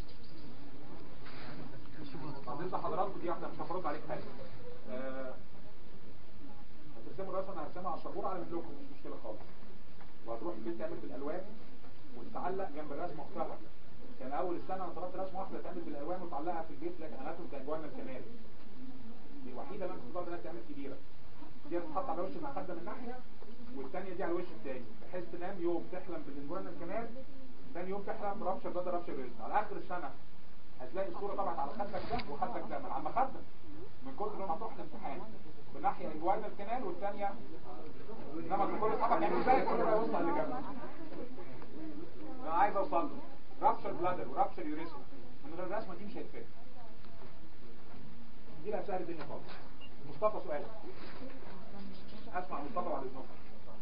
شوف بالنسبه لحضراتكم دي احنا مش هفرض عليك حاجه آه، هترسموا الرسمه انا هرسمها على السبوره على مهلكم مش مشكله خالص وهتروح البيت تعمل بالالوان وتتعلق جنب الرسمه اختها كان اول السنه انا طلبت رسمه واحده تعمل بالالوان وتعلقها في البيت لكن اناتوم كان جوانا الكمال دي الوحيده اللي انا كنت انها تعمل كبيره دي هتتحط على وش المخده من ناحيه والثانيه دي على الوش الثاني بحيث تنام يوم تحلم بالانجوانا الكمال ثاني يوم تحلم برابشر ده رابشر ريزن على اخر السنه هتلاقي الصوره طبعا على خدك ده وخدك ده من على المخده من كتر ما هتروح الامتحان بناحيه انجوانا الكمال والثانيه انما كل طبعا يعني ازاي كل ده يوصل اللي جنبه انا عايز اوصل له رابشر بلادر ورابشر يوريثما من غير الرسمه دي مش هيتفهم دي اللي هتسهل الدنيا خالص مصطفى سؤال اسمع مصطفى بعد اذنك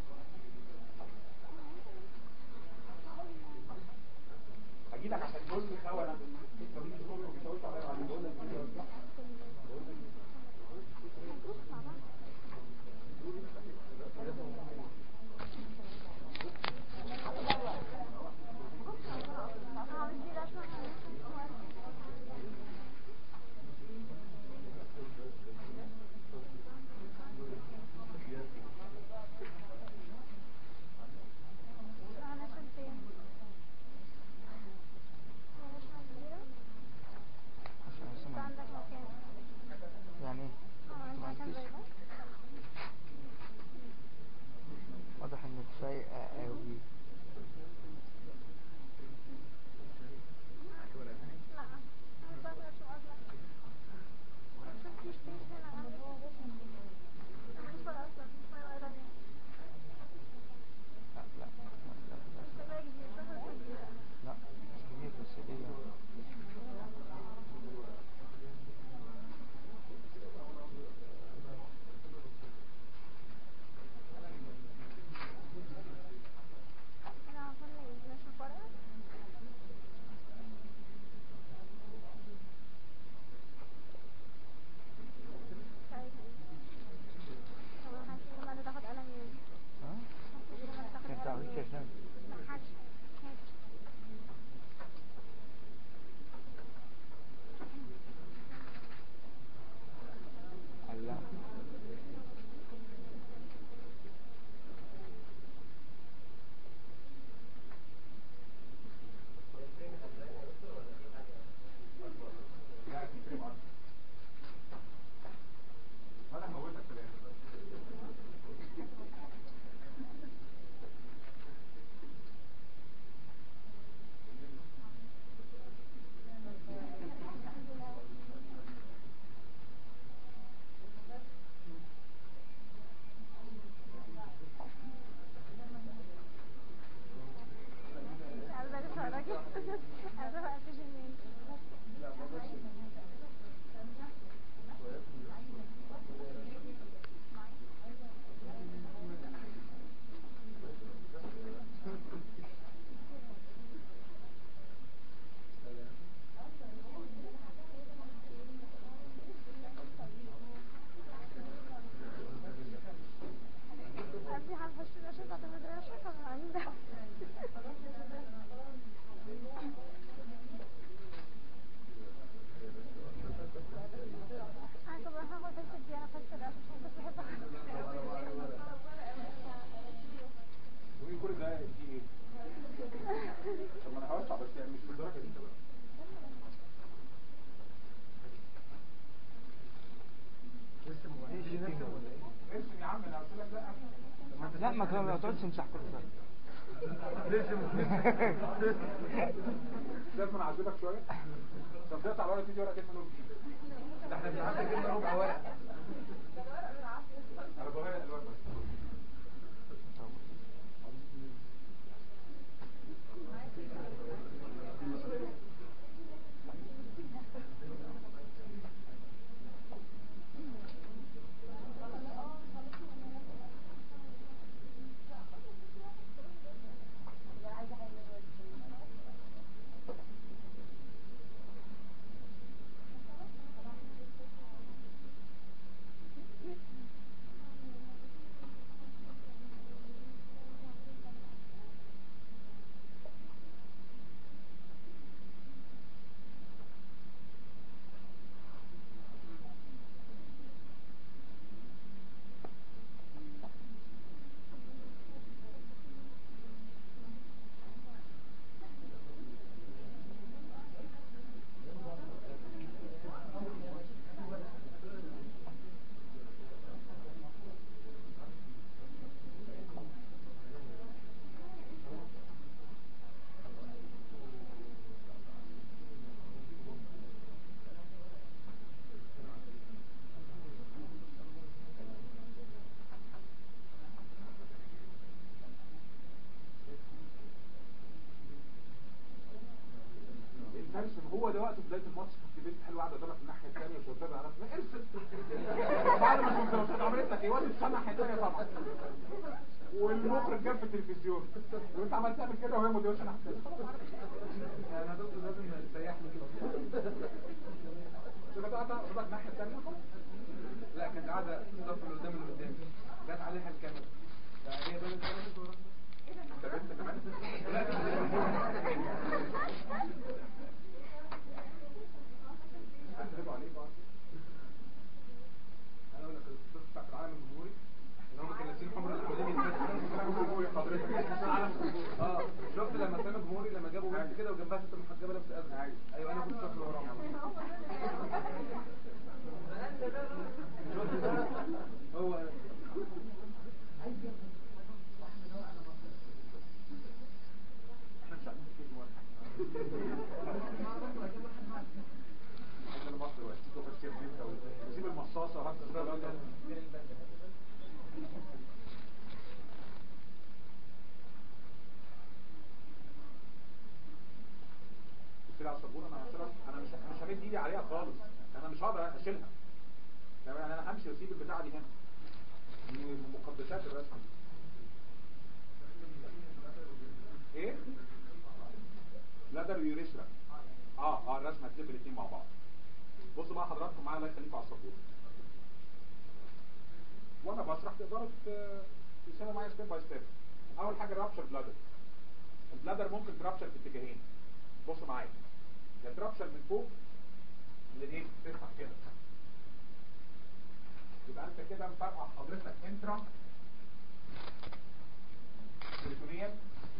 هجيلك عشان تقول لي خاوه انا انت مين الصوت اللي بيشاور عليا بعد بقول لك كده ولا لا؟ يعني ايه ما عنديش لا ما كان ما تقعدش تمسح كل شويه لازم انا اعذبك شويه طب تقطع الورقه تيجي ورقه كلمه نور جديد ده احنا بنعمل كده ربع ورق انا بغير الالوان بس الفرش هو ده وقت بدايه الماتش كنت بنت حلوه قاعده قدامك الناحيه الثانيه مش قدامي انا ما ارسل بعد ما كنت كنت عملت لك ايه واد السنه الناحيه الثانيه طبعا والمخرج جاب في التلفزيون وانت عمال تعمل كده وهي مديوشه ناحيه الثانيه يعني انا دكتور لازم تريحني كده تبقى قاعده قدامك الناحيه الثانيه خلاص لا كانت قاعده الصف اللي قدام اللي قدامي جت عليها الكاميرا فهي بنت انت بنت كمان هقلبوا عليه بقى انا اقول لك القصه بتاعت العالم الجمهوري ان هم كانوا لابسين حمر العمودين اه شفت لما سامي جمهوري لما جابوا بنت كده وجنبها ست محجبه لابسه ازرق ايوه انا كنت شاطر وراهم شفت ده؟ هو أنا. احنا مش عارفين فين واحد احنا اللي مصر دلوقتي تبقى كتير جدا وسيب المصاصه هات الزبالة. بص لي على السبوره انا هشيلها انا مش مش همد ايدي عليها خالص انا مش هقدر اشيلها تمام يعني انا همشي واسيب البتاعه دي هنا من مقدسات الرسم دي ايه لا ده اليوريثرا اه اه الرسمه هتلم الاثنين مع بعض بصوا بقى حضراتكم معايا الله يخليكم على السبوره وانا بشرح تقدروا ت- تسمعوا معايا ستيب باي ستيب اول حاجه رابشر بلادر البلادر ممكن ترابشر في اتجاهين بصوا معايا يا ترابشر من فوق للايه تفتح كده يبقى انت كده مفرقع حضرتك انترا بريتونيال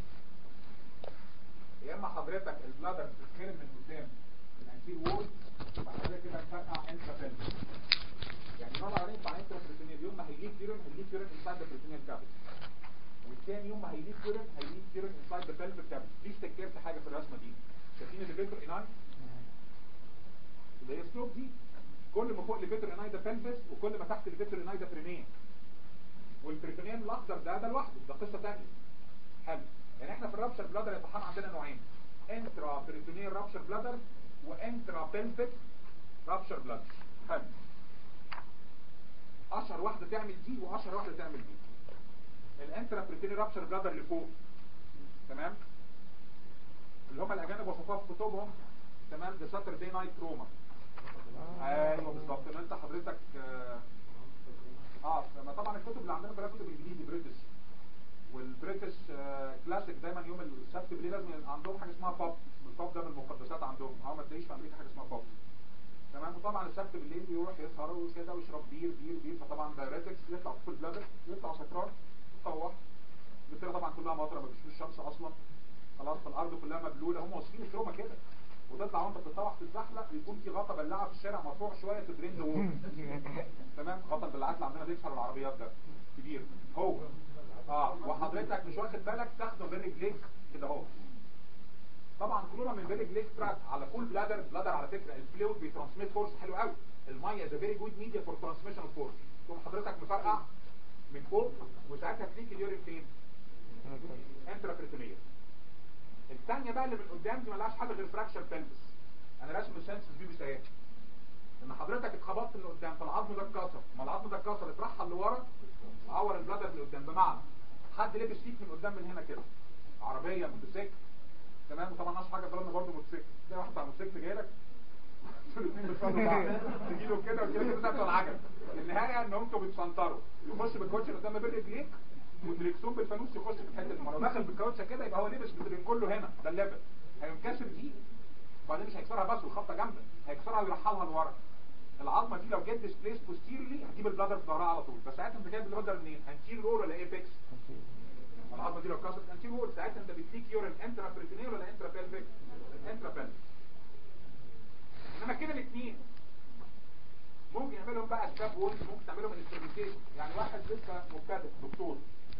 يا اما حضرتك البلادر بتتخرم من قدام الانتير وول بعد كده كده مفرقع انترا بلفس يعني مرة عليه بتاع انترا بريتونيال يوم ما هيجيب فيرن هيجيب فيرن انسايد ذا بريتونيال كابل والتاني يوم ما هيجيب فيرن هيجيب فيرن انسايد ذا بلفس كابل دي افتكرت حاجه في الرسمه دي شايفين الليفيتر اناي اللي هي السلوب دي كل ما فوق ليفيتر اناي ده بلفس وكل ما تحت ليفيتر اناي ده برينيه والبريتونيال الاخضر ده ده لوحده ده قصه ثانيه حلو يعني احنا في الرابشر بلادر يا طحان عندنا نوعين انترا بريتونيال رابشر بلادر وانترا بلفيك رابشر بلادر حلو اشهر واحده تعمل دي واشهر واحده تعمل دي الانترا بريتونيال رابشر بلادر اللي فوق تمام اللي هم الاجانب وصفوها في كتبهم تمام ده ساتردي نايت روما ايوه بالظبط ان انت حضرتك اه آه، ما طبعا الكتب اللي عندنا كلها كتب انجليزي بريتش والبريتش آه كلاسيك دايما يوم السبت بالليل لازم يبقى عندهم حاجه اسمها باب الباب ده من المقدسات عندهم اه ما تلاقيش في امريكا حاجه اسمها باب تمام وطبعا السبت بالليل بيروح يسهر وكده ويشرب بير بير بير فطبعا دايريتكس يطلع في البلادر يطلع سكران يطوح البتاع طبعا كلها مطره ما بتشوفش الشمس اصلا خلاص فالارض كلها مبلوله هم واثقين الشومه كده وتطلع وانت بتطوح تتزحلق يكون في غطا بلاعه في الشارع مرفوع شويه تدرين له تمام غطا البلاعات اللي عندنا بيكسر العربيات ده كبير هو اه وحضرتك مش واخد بالك تاخده برجليك كده اهو طبعا كلنا من برجليك تراك على فول بلادر بلادر على فكره الفلويد بيترانسميت فورس حلو قوي الميه از فيري جود ميديا فور ترانسميشن اوف فورس تقوم حضرتك مفرقع من فوق وساعتها تليك اليورين فين؟ انترا بريتونيه الثانيه بقى اللي من قدام دي ملهاش حل غير فراكشر بلبس انا راسم السنسس دي بسهات ان حضرتك اتخبطت من قدام فالعظم ده اتكسر ما العظم ده اتكسر اترحل لورا عور البلادر من قدام بمعنى حد لبس فيك من قدام من هنا كده عربيه موتوسيكل تمام وطبعا اشهر حاجه ضربنا برضه موتوسيكل ده واحد بتاع موتوسيكل جاي لك انتوا الاثنين بتفضلوا بعض تجي له كده وكده كده بتاع العجل النهايه ان انتوا بتسنطروا يخش بالكوتش قدام برجليك وتليكسون بالفانوس يخش في الحته دي ما لو دخل بالكاوتشه كده يبقى هو لبس بترين كله هنا ده الليفل هينكسر دي وبعدين مش هيكسرها بس والخبطه جامده هيكسرها ويرحلها لورا العظمه دي لو جت ديسبليس بوستيرلي هتجيب البلادر في ظهرها على طول بس ساعتها انت جايب البلادر منين؟ انتير رول ولا ايبكس؟ العظمه دي لو اتكسرت انتير رول ساعتها انت بتديك يورين انترا بريتونيال ولا انترا بيلفيك؟ انترا بيلفيك انما كده الاثنين ممكن يعملهم بقى ستاب وولز ممكن تعملهم انسترومنتيشن يعني واحد لسه مبتدئ دكتور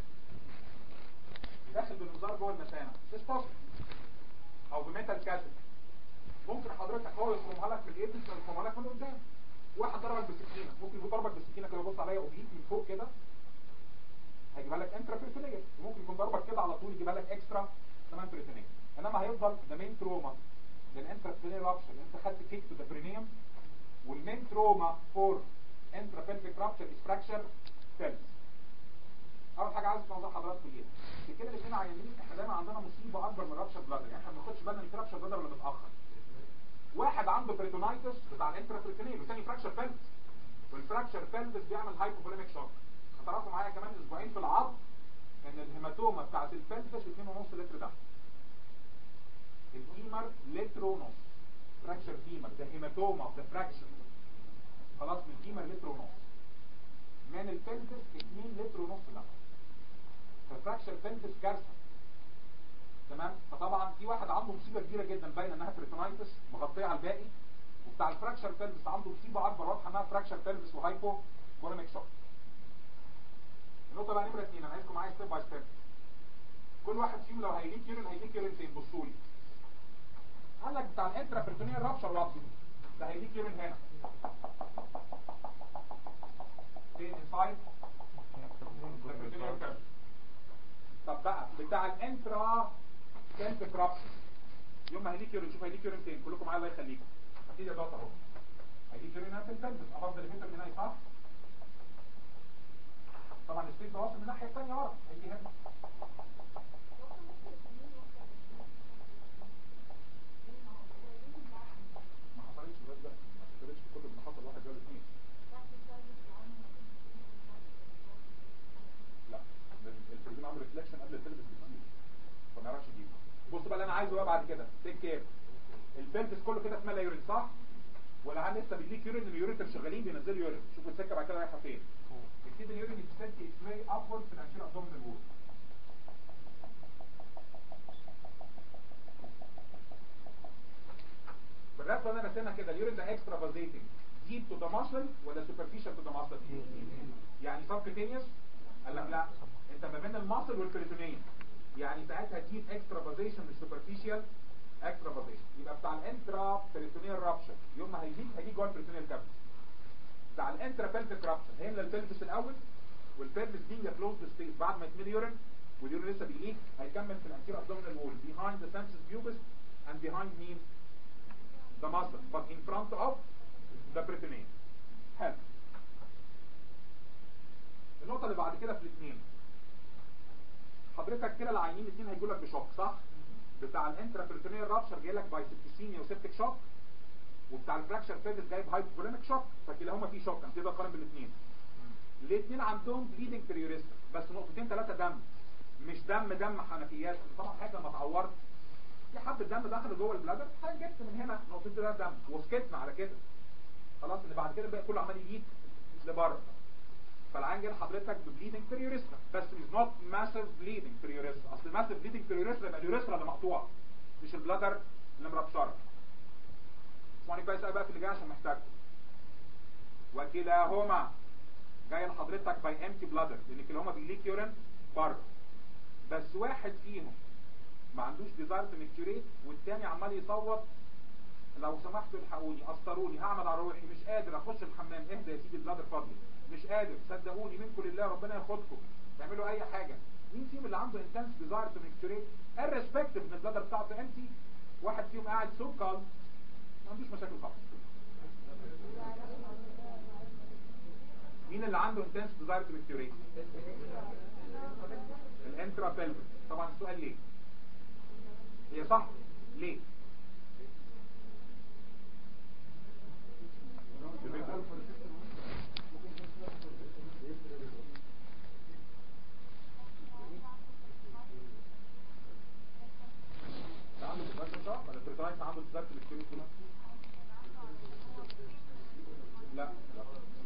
داخل بالنظار جوه المثانه تستوس او بميتال كاسيت ممكن حضرتك هو يخرمها لك في الايدز ويخرمها لك من قدام واحد ضربك بالسكينه ممكن يكون ضربك بالسكينه كده بص عليا اوبليك من فوق كده هيجيبها لك انترا بريتونيه وممكن يكون ضربك كده على طول يجيبها لك اكسترا كمان بريتونيه انما هيفضل ده مين تروما لان انترا بريتونيه رابشر انت خدت كيك تو ذا برينيوم والمين تروما فور انترا بلفيك رابشر از فراكشر سيلز اول حاجه عايز اوضح حضراتكم ليها في كده الاثنين عيانين احنا دايما عندنا مصيبه اكبر من رابشر بلادر يعني احنا ما بناخدش بالنا ان في رابشر بلادر ولا متاخر واحد عنده بريتونايتس بتاع الانترا بريتونيل والثاني فراكشر بلفس والفراكشر بلفس بيعمل هايبوفوليميك شوك هتعرفوا معايا كمان اسبوعين في العظم ان الهيماتوما بتاعت البلفس 2.5 لتر دم الفيمر لتر ونص فراكشر فيمر ده هيماتوما اوف ذا فراكشر خلاص من الفيمر لتر ونص من البلفس 2 لتر ونص دم فالفراكشر بلفس كارثه تمام فطبعا في واحد عنده مصيبه كبيره جدا باينه انها بريتونايتس مغطيه على الباقي وبتاع الفراكشر بلفس عنده مصيبه اكبر واضحه انها فراكشر بلفس وهايبو فوليميك شوك النقطه بقى نمره اثنين انا عايزكم معايا ستيب باي ستيب كل واحد فيهم لو هيليك يورين هيليك يورين فين بصوا لي قال لك بتاع الانترا بريتونيال رابشر لابسي ده هيليك يورين هنا فين انسايد طب بقى بتاع الانترا سيلف رابشر يوم ما هيليك يورين شوف هيليك يورين فين كلكم معايا الله يخليكم اكيد يا دوت اهو هيليك يورين هنا في البلبس افضل اللي من هنا صح طبعا السبيس ده واصل من الناحيه الثانيه ورا هيجي هنا ما حصلتش لغايه دلوقتي ما حصلتش في كل اللي حصل واحد جاب اثنين لا ده التلفزيون عامل ريفلكشن قبل البلبس بكتير فما يعرفش يجيبه بص بقى اللي انا عايزه بقى بعد كده تيك كير البلبس كله كده اسمها يورين صح ولا هل لسه بيديك يورين اليوريتر شغالين بينزلوا يورين شوفوا السكه بعد كده رايحه فين يبتدي اليورين يتسد اتواي ابورد في الانشير ابدومينال وول بالرسمه اللي انا راسمها كده اليورين ده اكسترا فازيتنج ديب تو ذا ماسل ولا سوبرفيشال تو ذا ماسل يعني سبكتينيوس قال لك لا انت ما بين الماسل والبريتونيوم يعني ساعتها ديب اكسترا فازيشن مش سوبرفيشال اكسترا فازيشن يبقى بتاع الانترا بريتونيال رابشر يوم ما هيجيك هيجيك جوه البريتونيال كابس بتاع الانترا بلفيك رابشر هيملى البلفس الاول والبلفس دي كلوز سبيس بعد ما يتملي يورين واليورين لسه بيليك هيكمل في الانتير ابدومينال وول behind the sensus pubis and behind مين the muscle but in front of the peritoneum حلو النقطة اللي بعد كده في الاثنين حضرتك كده العينين الاثنين هيجوا لك بشوك صح؟ بتاع الانترا بريتونيال رابشر جاي لك باي سبتيسيميا وسيبتك شوك وبتاع الفراكشر فيدس جايب هايبوفوليميك شوك فكلاهما في شوك انا كده اقارن بالاثنين الاثنين عندهم بليدنج بريوريستا بس نقطتين ثلاثه دم مش دم دم حنفيات طبعا حاجه لما اتعورت في حبه دم دخل جوه البلادر جبت من هنا نقطتين ثلاثه دم وسكتنا على كده خلاص اللي بعد كده بقى كله عمال يجيب لبره فالعين جاي لحضرتك ببليدنج بريوريستا بس مش نوت ماسيف بليدنج بريوريستا اصل الماسيف بليدنج بريوريستا يبقى اليوريستا اللي مقطوعه مش البلادر اللي مربشره اسمعني كويس قوي بقى في اللي جاي عشان محتاجه وكلاهما جاي لحضرتك باي امتي بلادر لان كلاهما بيليك يورين بره بس واحد فيهم ما عندوش ديزاير تو ميكتوريت والتاني عمال يصوت لو سمحتوا الحقوني قسطروني هعمل على روحي مش قادر اخش الحمام اهدى يا سيدي البلاد الفاضيه مش قادر صدقوني منكم لله ربنا ياخدكم تعملوا اي حاجه مين فيهم اللي عنده انتنس ديزاير تو ميكتوريت الريسبكتيف ان البلادر بتاعته امتي واحد فيهم قاعد سو كالم ما عندوش مشاكل خالص مين اللي عنده انتنس ديزاير تو ميكتوريت الانترا بيلفيك طبعا السؤال ليه هي صح ليه ده عنده ديزاير صح ولا البريترايت عنده ديزاير تو ميكتوريت كده لا لا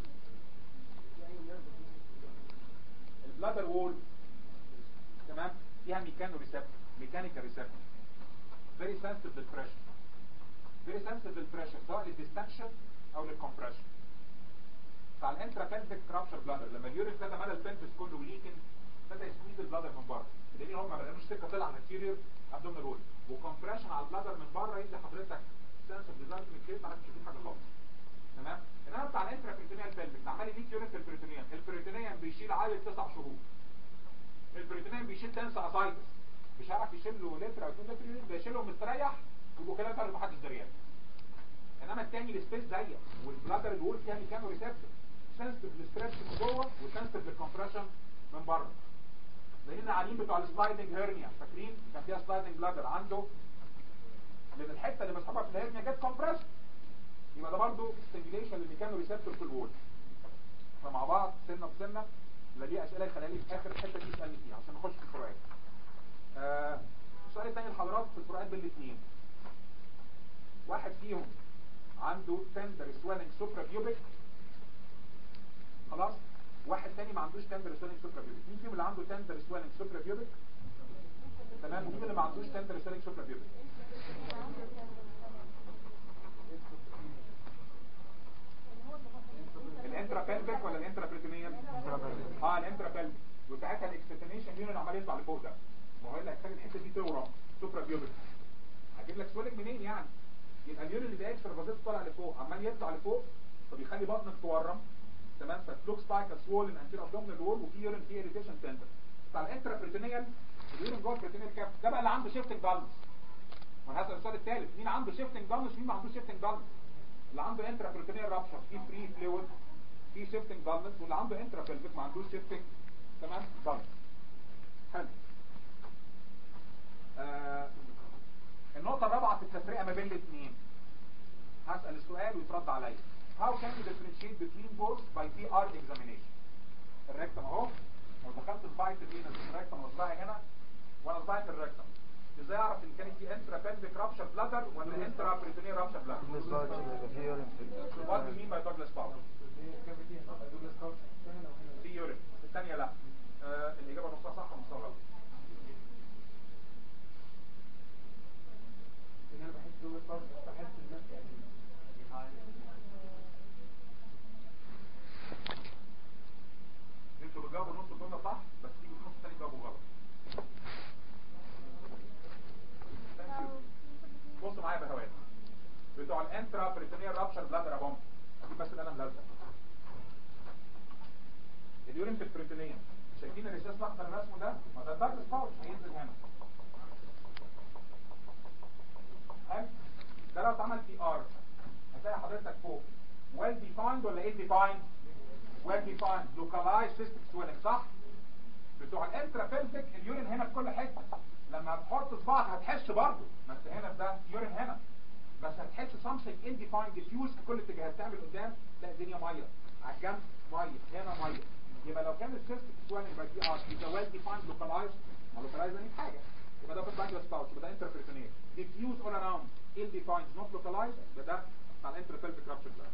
البلادر وول تمام فيها ميكانو ريسبتور ميكانيكال ريسبتور فيري سنسيتيف للبريشر فيري سنسيتيف للبريشر سواء للديستنشن او للكمبريشن بتاع الانترا بلفيك رابشر بلادر لما اليورين ابتدى مدى البلفس كله ليكن ابتدى يسكويز البلادر من بره لان هم ما بقالوش سكه طلع انتيريور ابدومينال وول وكمبريشن على البلادر من بره يدي حضرتك سنسيتيف ديزاين من الكيس ما عرفتش تشوف حاجه خالص تمام انما بتاع الانترا بريتونيال بلفيك عمال يديك يورين في البريتونيال البريتونيال بيشيل عيل تسع شهور البريتونيال بيشيل تنس اسايتس مش عارف يشيل له لتر او 2 لتر يورين ده يشيلهم مستريح يبقوا كده فرق محدش دريان انما التاني السبيس ضيق والبلادر الوول فيها ميكانو ريسبتور سنسيتيف للستريتش من جوه وسنسيتيف للكمبريشن من بره زي العيانين بتوع السلايدنج هيرنيا فاكرين كان فيها سلايدنج بلادر عنده من الحته اللي مسحوبه في الهيرنيا جت كومبريشن يبقى ده برضه ستيميوليشن للميكانو ريسبتور في الوول فمع بعض سنه بسنه لا دي اسئله يخليها لي في اخر الحته دي اسالني فيها عشان نخش في الفروقات آه، السؤال الثاني لحضراتكم في الفروقات بين الاثنين واحد فيهم عنده تندر سويلنج سوبرا بيوبيك خلاص واحد تاني ما عندوش تندر سويلنج سوبرا بيوبيك مين فيهم اللي عنده تندر سويلنج سوبرا بيوبيك تمام ومين اللي ما عندوش تندر سويلنج سوبرا بيوبيك الانترا بلفيك ولا الانترا بريتونيال اه الانترا بلفيك وساعتها الاكستنيشن يونين عمال يطلع لفوق ده ما هو اللي هيخلي الحته دي تورم سوبرا بيوبيك هجيب لك سويلنج منين يعني يبقى اليورين اللي بيعيش في الرصيد طالع لفوق عمال يطلع لفوق فبيخلي بطنك تورم تمام فتلوكس لايك سوولن انتير ابدومينال وول وفي يورين فيه اريتيشن سنتر بتاع الانترا بريتونيال اليورين جوه البريتونيال كاب ده بقى اللي عنده شيفتنج بالانس وانا هسال السؤال الثالث مين عنده شيفتنج بالانس مين ما عندوش شيفتنج بالانس اللي عنده انترا بريتونيال رابشر في فري فلويد في شيفتنج بالانس واللي عنده انترا بلفيك ما عندوش شيفتنج تمام بالانس حلو آه النقطة الرابعة في التفرقة ما بين الاثنين هسأل السؤال ويترد عليا How can you differentiate between both by PR examination الريكتم اهو لو دخلت الفايت فينا الريكتم وصبعي هنا وانا صبعي في الريكتم ازاي اعرف ان كانت دي انترا بلفيك رابشر بلادر ولا انترا بريتونيال رابشر بلادر What do you mean by Douglas Powell في يورين الثانية لا آه الإجابة نصها صح ونصها غلط ان انا بحس دول الفرق بحس الناس يعني انتوا بتجاوبوا نص الجملة صح بس تيجوا في نص الثاني تجاوبوا غلط Thank you. بصوا معايا بهوات بتوع الانترا بريتونيال رابشر بلادر ابوم اجيب بس القلم لازق اليورين في البريتونيال شايفين الريسيس الاخضر اللي رسمه ده ما ده الدارك باوتش هينزل هنا حلو ده لو اتعمل في ار هتلاقي حضرتك فوق well defined ولا ايه defined well defined localized cystic swelling صح بتوع الانترا بلفيك اليورين هنا في كل حته لما هتحط صباعك هتحس برضه ما انت هنا ده يورين هنا بس هتحس something indefined diffuse في كل اتجاهات تعمل قدام تلاقي الدنيا ميه على الجنب ميه هنا ميه يبقى لو كان السيستك سويلنج باي دي ار يبقى well defined localized ما localized يعني حاجه يبقى ده في البانجلاس باوتش يبقى ده انتربريتونيل diffuse all around ill defined not localized يبقى ده بتاع الانتربلفيك رابشر بلاد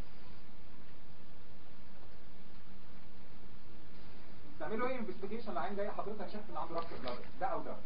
تعملوا ايه انفستيجيشن لعين جاي حضرتك شايف ان عنده رابشر بلاد ده او ده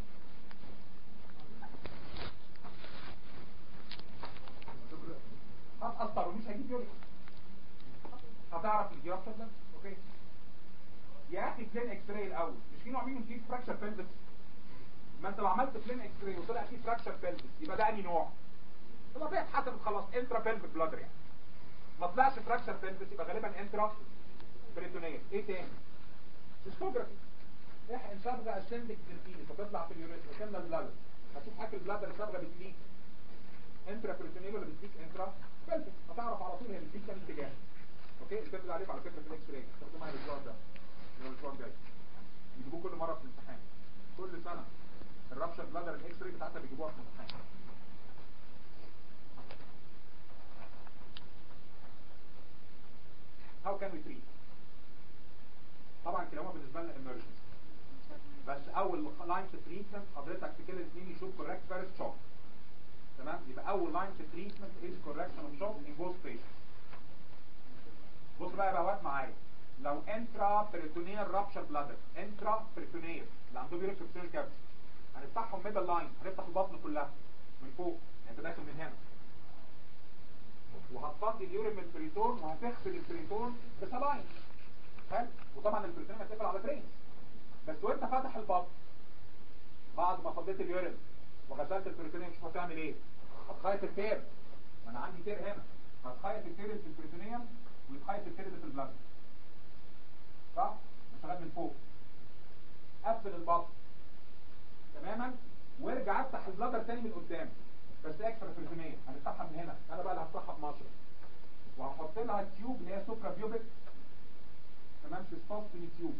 هتأثر ومش هيجيب يوريك هتعرف ان دي رابشر بلاد اوكي يا اخي بلين اكس راي الاول مش في نوع منهم فيه فراكشر بلفس ما انت لو عملت بلين اكس راي وطلع فيه فراكشر بلفس يبقى ده انهي نوع طلع اتحسبت خلاص انترا بلفيك بلادر يعني ما طلعش فراكشر بلفس يبقى غالبا انترا بريتونيه ايه تاني سيستوجرافي احقن صبغه اسندك تركيني فتطلع في اليوريثرا كامله البلادر هتشوف حاجه البلادر الصبغه بتليك انترا بريتونيل ولا بتليك انترا بلفيك هتعرف على طول هي بتليك كام اتجاه اوكي الكلام ده عليك على فكره في الاكس راي تاخدوا معايا الاسبوع ده اللي هو الاسبوع الجاي بيجيبوه كل مره في الامتحان كل سنه الرابشر بلادر الاكس راي بتاعتها بيجيبوها في الامتحان How can we treat? طبعا كلاهما بالنسبه لنا emergency بس اول لاين في تريتمنت حضرتك في كل الاثنين يشوف كوريكت فيرست شوك تمام يبقى اول لاين في تريتمنت از كوركشن اوف شوك ان بوث بيشنتس بص بقى يا بهوات معايا لو انترا بريتونيال رابشر بلادر انترا بريتونيال اللي عنده بيرك بريتونيال كابس هنفتحهم ميدل لاين هنفتح البطن كلها من فوق يعني انت داخل من هنا وهتفضي اليورين من البريتون وهتغسل البريتون بسلاين حلو وطبعا البريتون هتقفل على درين بس وانت فاتح البطن بعد ما فضيت اليورين وغسلت البريتونيوم شوف هتعمل ايه هتخيط التير ما انا عندي تير هنا هتخيط التير اللي في البريتونيوم ويتخيط التير اللي في البلازما صح مش شغال من فوق قفل البطن تماما وارجع افتح البلادر تاني من قدام بس اكسترا بريتونيه هنفتحها من هنا انا بقى اللي هفتحها بمشرط وهحط لها التيوب اللي هي سوبرا بيوبك تمام سيستوستومي تيوب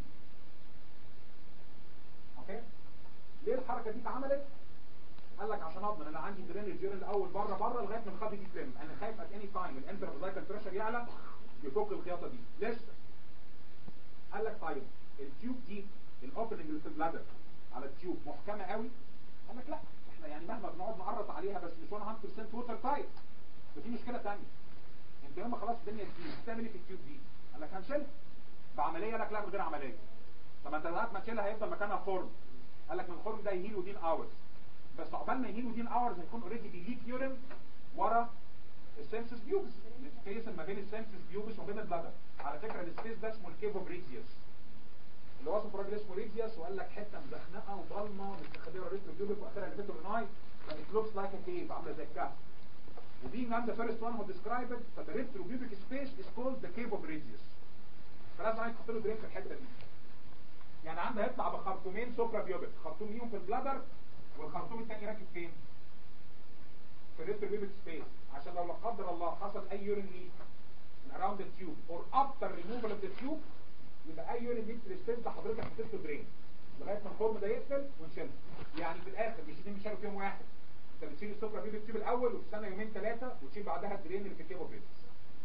اوكي ليه الحركه دي اتعملت قال لك عشان اضمن انا عندي درينج جيرن الاول بره بره لغايه ما الخط دي تلم انا خايف ات اني تايم الانترفيزايكال بريشر يعلى يفك الخياطه دي لسه قال لك طيب التيوب دي الاوبننج اللي في البلادر على التيوب محكمه قوي قال لك لا احنا يعني مهما بنقعد نقرط عليها بس مش 100% ووتر تايب فدي مشكله ثانيه انت يوم ما خلاص الدنيا تزيد هتعمل ايه في التيوب دي قال لك هنشيلها بعمليه لك لا من غير عمليه طب انت لغايه ما تشيلها هيفضل مكانها خرم قال لك من الخرم ده يهيل ودين اورز بس عقبال ما يهيل ودين اورز هيكون اوريدي بيليك يورين ورا السنسس بيوبس السبيس ما بين السنسس بيوبس وبين البلادر على فكره السبيس ده اسمه الكيفو بريزيوس اللي وصف راجل اسمه ريزيوس وقال لك حته مزخنقه وضلمه ومستخبيه ورا ريترو بيوبك واخرها الفيتوريناي and it looks like a cave عامله زي الكهف وbeing I'm the first one who described it but the retropubic space is called the cave of Regius فلازم عايز تحط له درين في الحته دي يعني عندها هيطلع بخرطومين سوبرا بيوبك خرطوم ليهم في البلادر والخرطوم الثاني راكب فين في الريتروبيوبك سبيس عشان لو لا قدر الله حصل اي يورين ليك من around the tube or after removal of the tube يبقى اي يورين ليك في السبيس ده حضرتك حطيت له درين لغايه ما الخرم ده يقفل ونشيلها يعني في الاخر مش الاثنين بيشاركوا في يوم واحد انت بتشيل السوبرا بيوبك تيوب الاول وتستنى يومين ثلاثه وتشيل بعدها الدرين اللي في الكيبو بيبس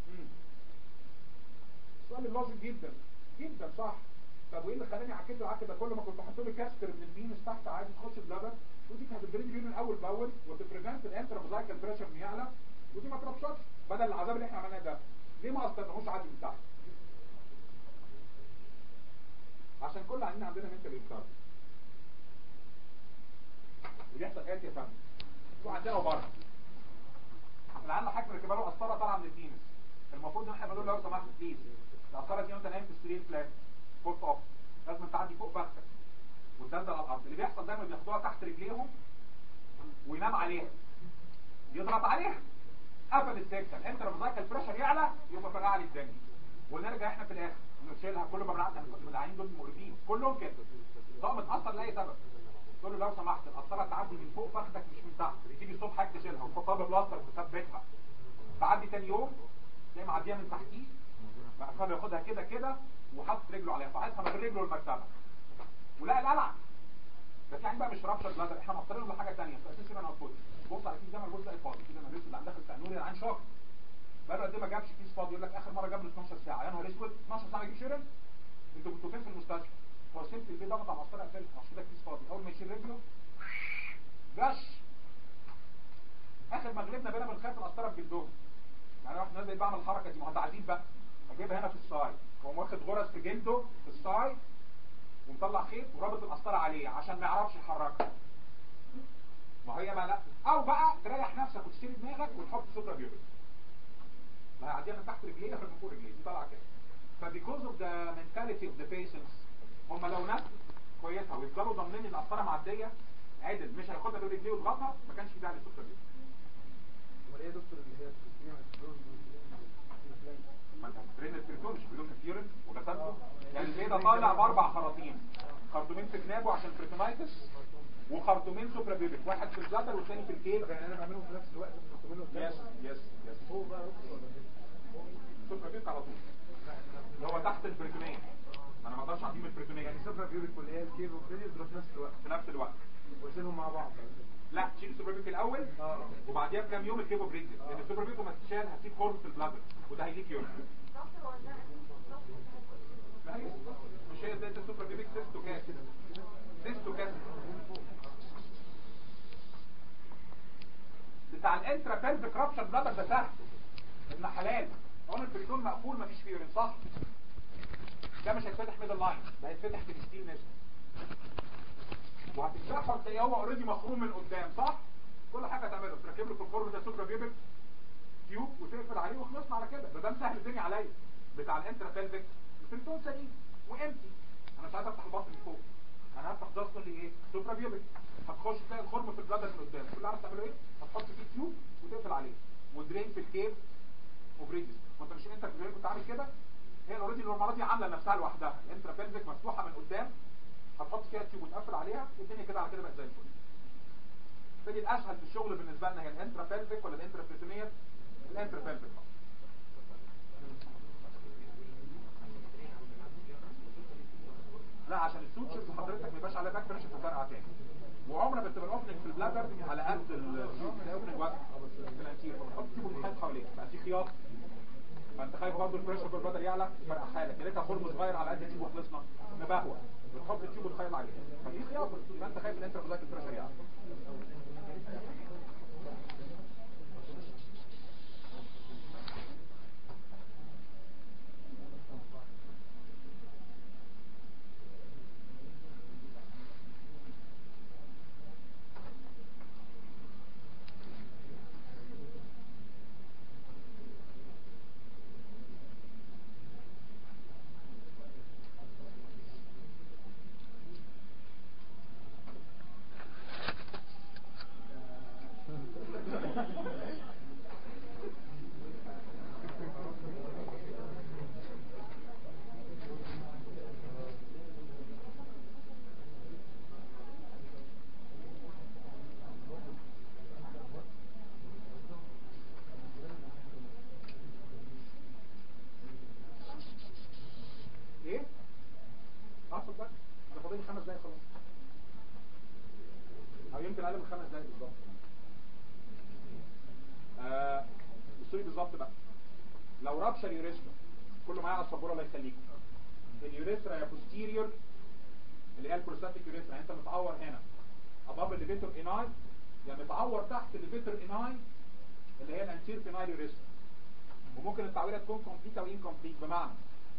سؤال اللوجيك جدا جدا صح طب وايه اللي خلاني عكيت العك ده كله ما كنت حاطط له كاستر من البينس تحت عادي تخش بلبن ودي كانت البريد اليون الاول باول وتبريفنت الانترافيزايكال بريشر انه يعلى ودي ما تربشتش بدل العذاب اللي احنا عملناه ده ليه ما استناهوش عادي من تحت عشان كل عندنا عندنا منتال انكار ويحصل ايه يا فندم وعندنا وبره العيال حاجه مركبه له قسطره طالعه من البينس المفروض ان احنا بنقول له لو سمحت بليز القسطره دي وانت نايم في السرير فلات فوت اوف لازم تعدي فوق فخذك وتنزل على الارض اللي بيحصل دايما بياخدوها تحت رجليهم وينام عليها يضغط عليها قفل السكه الانترفيزايكال بريشر يعلى يبقى فرقع لي الدنيا ونرجع احنا في الاخر نشيلها كل ما بنعدي العيانين دول مقرفين كلهم كده سواء متاثر لاي سبب تقول له لو سمحت القسطره تعدي من فوق فخذك مش من تحت تيجي الصبح حاجه تشيلها وتحطها ببلاستر وتثبتها تعدي تاني يوم تلاقي معديه من تحتيه بقى ياخدها كده كده وحط رجله عليها فعايزها من رجله المرتبه ولا القلعه بس يعني بقى مش رابشر بلادر احنا مختارين له حاجه ثانيه في اساس انا فاضي بص على كيس زي ما الجزء تلاقي فاضي كده انا لسه اللي عندك التنوري العين شاق بقى قد ما جابش كيس فاضي يقول لك اخر مره جاب له 12 ساعه يا نهار اسود 12 ساعه يجيب شيرن انتوا كنتوا فين في المستشفى هو سبت البيت ضغط على القسطره قفلت عشان كده كيس فاضي اول ما يشيل رجله جش اخر مغلبنا بينا بنخاف القسطره بجلدهم يعني واحد نازل بعمل الحركه دي ما هو تعذيب بقى اجيبها هنا في الصاي واقوم واخد غرز في جلده في الصاي ومطلع خيط ورابط القسطره عليه عشان ما يعرفش يحركها ما هي بقى لا او بقى تريح نفسك وتشتري دماغك وتحط سوبرا بيوبك لا هيعديها من تحت رجليه ولا من فوق رجليه دي طالعه كده فبيكوز اوف ذا mentality of the patients هم لو ناس كويسه ويفضلوا ضامنين ان القسطره معديه عدل مش هياخدها برجليه ويضغطها ما كانش في داعي للسكر دي امال ايه يا دكتور اللي هي بتسميها ما انت هتترين التريتون مش بيقولوا كتير وغسلته يعني البيه ده طالع باربع خراطيم خرطومين في جنابه عشان بريتونايتس وخرطومين سوبرا بيبك واحد في الجدر والثاني في الكيل يعني انا بعملهم في نفس الوقت بحط منهم يس يس يس فوق بقى دكتور ولا فين؟ سوبرا بيبك على طول اللي هو تحت البريتونيه انا ما اقدرش اعطيه من البريتونيه يعني سفرة بيوريك واللي هي الكيف وكريدي دول في نفس الوقت في نفس الوقت وارسلهم مع بعض لا تشيل السوبر بيبك الاول اه وبعديها بكام يوم الكيبو بريدز لان السوبر بيبك ما تتشال هتسيب خرم في البلادر وده هيجيك يوم ما هي مش هي زي السوبر بيبك سيستو كاس سيستو كاس بتاع الانترا بيلفيك رابشر بلادر ده سهل ابن حلال هو البريتون مقفول مفيش فيه يورين صح ده مش هيتفتح ميدل لاين ده هيتفتح في الستيل نسبه وهتفتحه هتلاقيه هو اوريدي مخروم من قدام صح كل حاجه هتعملها تركب له في الفرن ده سوبر بيبك تيوب وتقفل عليه وخلصنا على كده ده ده مسهل الدنيا عليا بتاع الانترا بيلفيك البريتون سليم وامتي انا مش عايز افتح البطن من فوق انا هفتح جاست اللي ايه سوبر بيبك هتخش تلاقي الخرم في البلادر من قدام كل اللي عارف تعمله ايه هتحط فيه تيوب وتقفل عليه ودرين في الكيف وبريدز وانت مش انت في كنت عامل كده هي اوريدي النورمالات دي عامله نفسها لوحدها الانترا بيلفيك مفتوحه من قدام هتحط فيها تيوب وتقفل عليها والدنيا كده على كده بقت زي الفل فدي الاسهل في الشغل بالنسبه لنا هي الانترا بيلفيك ولا الانترا بريتونيال الانترا بيلفيك لا عشان السوتشرز حضرتك ما يبقاش عليها باك بريشر تفرقع تاني وعمرها ما بتبقى الاوبننج في البلادر على قد السوت الاوبننج واقف في الانتير فبتحط تيوب وتحط حواليه بقى في خياط فانت خايف برضه البريشر في البلادر يعلى فرقع حالك يا ريتها خرم صغير على قد تيوب وخلصنا نبهوه بتحط التيوب وتخيل عليه فدي خياطه يبقى انت خايف ان انت بلاك البريشر يعلى ايه؟ اقصد بقى ده فاضل لي خمس دقايق خلاص او يمكن اقل من خمس دقايق بالظبط آه بصوا لي بالظبط بقى لو رابشر يوريثرا كله معايا على السبوره الله يخليكم اليوريثرا يا بوستيريور اللي هي البروستاتيك يوريثرا يعني انت متعور هنا اباب الليفيتور اناي يعني متعور تحت الليفيتور اناي اللي هي الانتير بينايل يوريثرا وممكن التعويره تكون كومبليت او انكمبليت بمعنى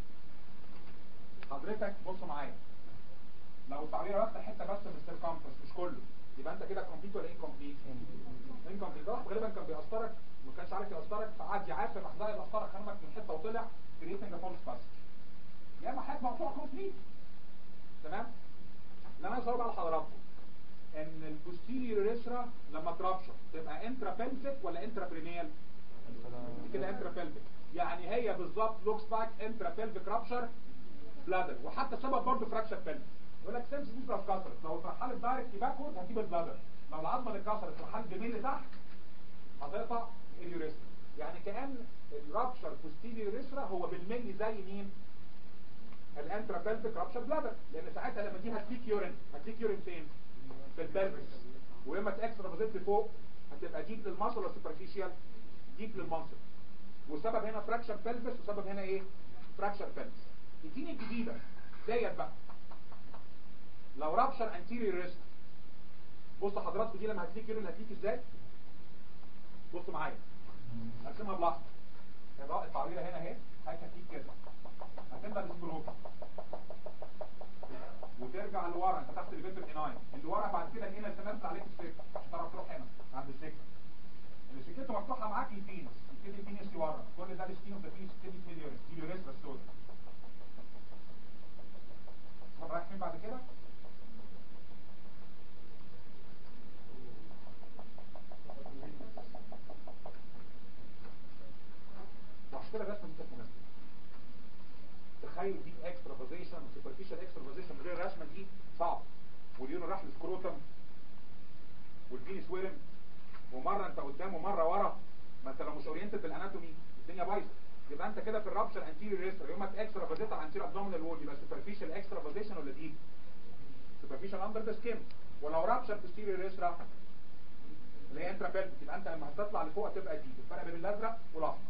حضرتك بص معايا لو التعويره واخده حته بس من السيركمفرنس مش كله يبقى انت كده كومبليت ولا انكمبليت انكمبليت ده غالبا كان بيقسطرك ما كانش عارف يقسطرك فقعد يعافر راح ضايق القسطره خرمك من حته وطلع كريتنج فولس باسج يا اما حاجه مقطوعه كومبليت تمام اللي انا بقى لحضراتكم ان البوستيريور ريسرا لما ترابشر تبقى انترا بلفيك ولا انترا برينيال دي كده انترا بلفيك يعني هي بالظبط لوكس باك انترا بلفيك رابشر بلادر وحتى سبب برضه فراكشر بلفيك يقول لك سيمس دي لو اتكسرت لو في حاله دايركت باكورد هتجيب البلادر لو العظمه اللي اتكسرت في حاله بميل تحت هتقطع اليوريثرا يعني كان الرابشر بوستيريور يوريثرا هو بالملي زي مين الانترا بلفيك رابشر بلادر لان ساعتها لما دي هتليك يورين هتليك يورين فين في البلفس ولما تاكسترا بزيت لفوق هتبقى ديب للمصل ولا سوبرفيشال ديب للمنصب والسبب هنا فراكشر بلفس وسبب هنا ايه فراكشر بلفس اديني الجديده ديت بقى لو رابشر انتيريور ريست بص حضراتكم دي لما هتليك يورين هتليك ازاي بصوا معايا ارسمها بلاحظه الراء التعويره هنا اهي هتليك كده هتبدا بالسكروب وترجع لورا انت تحت الفيتر اناين اللي ورا بعد كده هنا تنزل عليك السكه مش هتعرف تروح هنا عند السكه اللي سكته مفتوحه معاك البينس يبتدي البينس لورا كل ده السكين اوف ذا بينس يبتدي يتملي يوريس يوريس السودا طب رايح كده وعشان كده الرسمه دي كانت مناسبه تخيل دي اكسترافازيشن وسوبرفيشال اكسترافازيشن من غير الرسمه دي صعب واليونو راح للسكروتم والبينس ورم ومره انت قدام ومره ورا ما انت لو مش اورينتد بالاناتومي الدنيا بايظه يبقى انت كده في الرابشر انتيريور ريستر يوم ما اكسترا فازيتا على انتيريور ابدومينال وول يبقى سوبرفيشال اكسترا فازيشن ولا ديب سوبرفيشال اندر ذا سكين ولو رابشر بوستيريور ريستر اللي هي انترا بيلفيك يبقى انت لما هتطلع لفوق هتبقى ديب الفرق بين الازرق والاحمر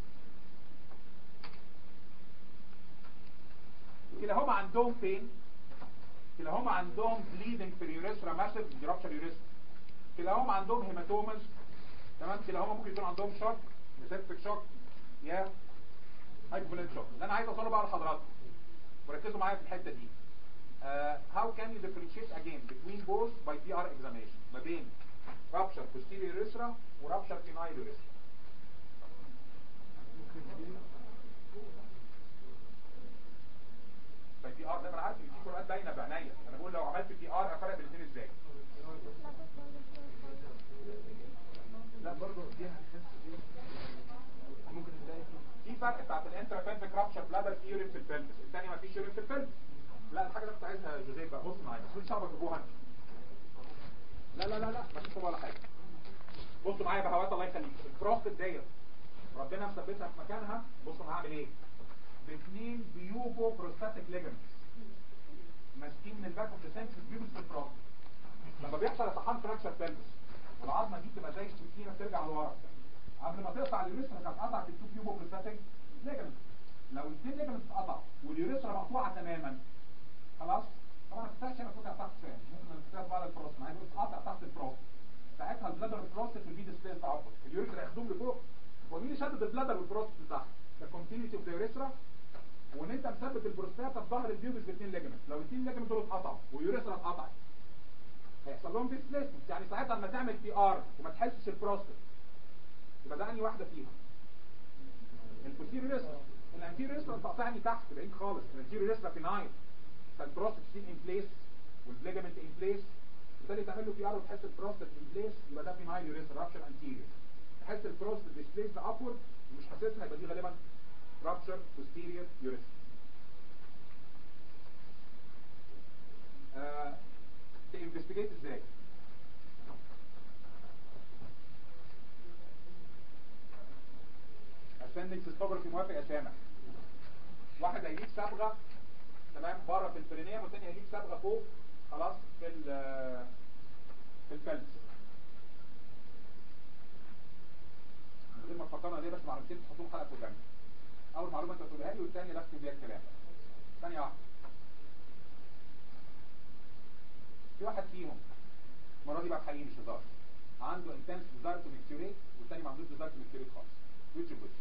كلاهما عندهم فين كلاهما عندهم بليدنج في اليوريثرا ماسيف دي رابشر يوريثرا كلاهما عندهم هيماتومز تمام كلاهما ممكن يكون عندهم شوك سيبتك شوك يا هايبوفولنت شوك اللي انا عايز اوصله بقى لحضراتكم وركزوا معايا في الحته دي uh, how can you differentiate again between both by PR examination ما بين rupture posterior urethra و rupture penile urethra باي بي ار ده انا عارف ان في فروقات باينه بعينيا انا بقول لو عملت بي ار افرق بين الاثنين ازاي لا برضه دي هتحس دي ممكن نلاقي في فرق بتاعت الانترا بلفيك رابشر بلادر في يورين في البلفس الثانيه ما فيش يورين في البلفس لا الحاجه اللي كنت عايزها يا جوزيف بقى بص معايا مش صعبه تجيبوها انت لا لا لا لا ما فيش ولا حاجه بصوا معايا بهوات الله يخليك البروستات ديت ربنا مثبتها في مكانها بصوا انا هعمل ايه باثنين بيوبو بروستاتيك ليجمنتس ماسكين من الباك اوف ذا سنس بيوبس في البروستات لما بيحصل اتحاد فراكشر بلفس والعظمه دي بتبقى زي السكينه بترجع لورا قبل ما تقطع اليوريثرا كانت قطعت التو بيوبو بروستاتيك ليجمنت لو الاثنين ليجمنتس اتقطعوا واليوريثرا مقطوعه تماما خلاص طبعا ما تفتحش انا فوق تحت شويه ممكن نفتح بعد البروست معايا بص قطع تحت البروست ساعتها البلادر والبروستات والبي ديسبيس تعاقد اليوريثرا ياخدهم لفوق ومين اللي شدد البلادر والبروستات لتحت ده كونتينيتي اوف ذا يوريثرا وان انت مثبت البروستاتا في ظهر البيوبس باثنين ليجمنت لو الاثنين ليجمنت دول اتقطعوا واليوريثرا اتقطعت هيحصل لهم ديسبيسمنت يعني ساعتها لما تعمل بي ار وما تحسش البروستات يبقى ده انهي واحده فيهم البوستيريور ريستر الانتيريور ريستر انت قاطعني تحت بعيد خالص الانتيريور ريستر في ناين فالبروستات ستيل ان بليس والليجمنت ان بليس بالتالي تعمل له بي ار وتحس البروستات ان بليس يبقى ده في ناين يوريستر رابشر انتيريور تحس البروستات ديسبليس ابورد ومش حاسسها يبقى دي غالبا rupture posterior urethra. آه، تinvestigate ازاي؟ appendix histography موافق يا سامح. واحد هيجيب صبغه تمام بره في البرينيوم والتاني هيجيب صبغه فوق خلاص في ال في الفلس. من غير ما تفكرنا ليه بس معلومتين تحطوهم حلقه في الجنب. اول معلومه انت تقولها لي والثانيه بختم بيها الكلام ثانيه واحده في واحد فيهم المره دي بقى حقيقي مش هزار عنده انتنس ديزاير تو ميكتوريت والثاني ما عندوش ديزاير تو ميكتوريت خالص ويتش ويتش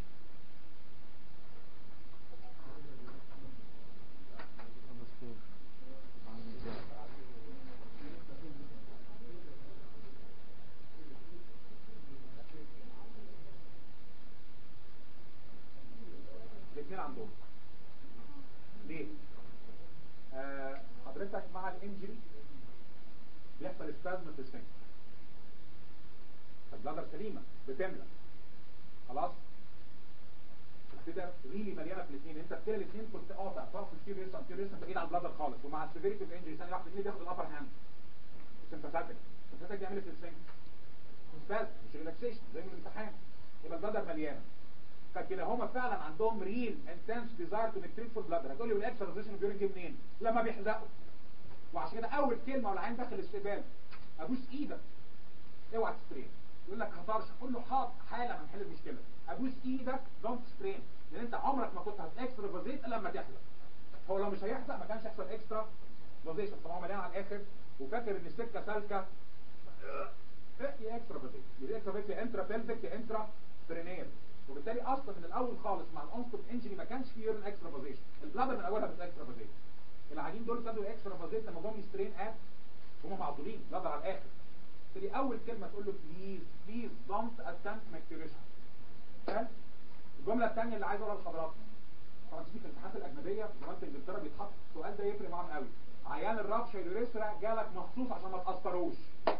الاثنين عندهم ليه آه حضرتك مع الانجري بيحصل سبازم في السفنكتر البلادر سليمه بتملى خلاص كده ريلي مليانه في الاثنين انت بتلاقي الاثنين كنت قاطع طرف السيريس انتيريس بعيد عن البلادر خالص ومع السيفيريتي اوف انجري ثانيه واحده مين اللي بياخد الابر هاند سمباثيك السمباثيك بيعمل ايه في السفنكتر سبازم مش ريلاكسيشن زي من الامتحان يبقى البلادر مليانه فكلاهما فعلا عندهم ريل انتنس ديزاير تو نكتريت فور بلادر هتقول لي والاكسرسيشن بيورين جه منين لما بيحزقوا وعشان كده اول كلمه والعين داخل الاستقبال ابوس ايدك اوعى تسترين يقول لك هطرش قول له حاضر حالا هنحل المشكله ابوس ايدك دونت سترين لان انت عمرك ما كنت هتاكسترا فازيت الا لما تحزق هو لو مش هيحزق ما كانش يحصل اكسترا فازيشن طبعا هو مليان على الاخر وفاكر ان السكه سالكه يا اكسترا فازيت يا اكسترا فازيت يا انترا بلفيك يا انترا برينيال وبالتالي اصلا من الاول خالص مع الانستوب انجري ما كانش فيه يورين اكسترا فازيشن البلادر من اولها بس اكسترا فازيشن العاديين دول ابتدوا اكسترا فازيت لما جم يسترين اب هم معضلين بلادر على الاخر بالتالي اول كلمه تقول له بليز بليز دونت اتمت ماكتوريشن الجمله الثانيه اللي عايز اقولها لحضراتكم طبعا في الامتحانات الاجنبيه في جامعه انجلترا بيتحط السؤال ده يفرق معاهم قوي عيان عيان الرابشة اليوريثرا جالك مخصوص عشان ما تقصروش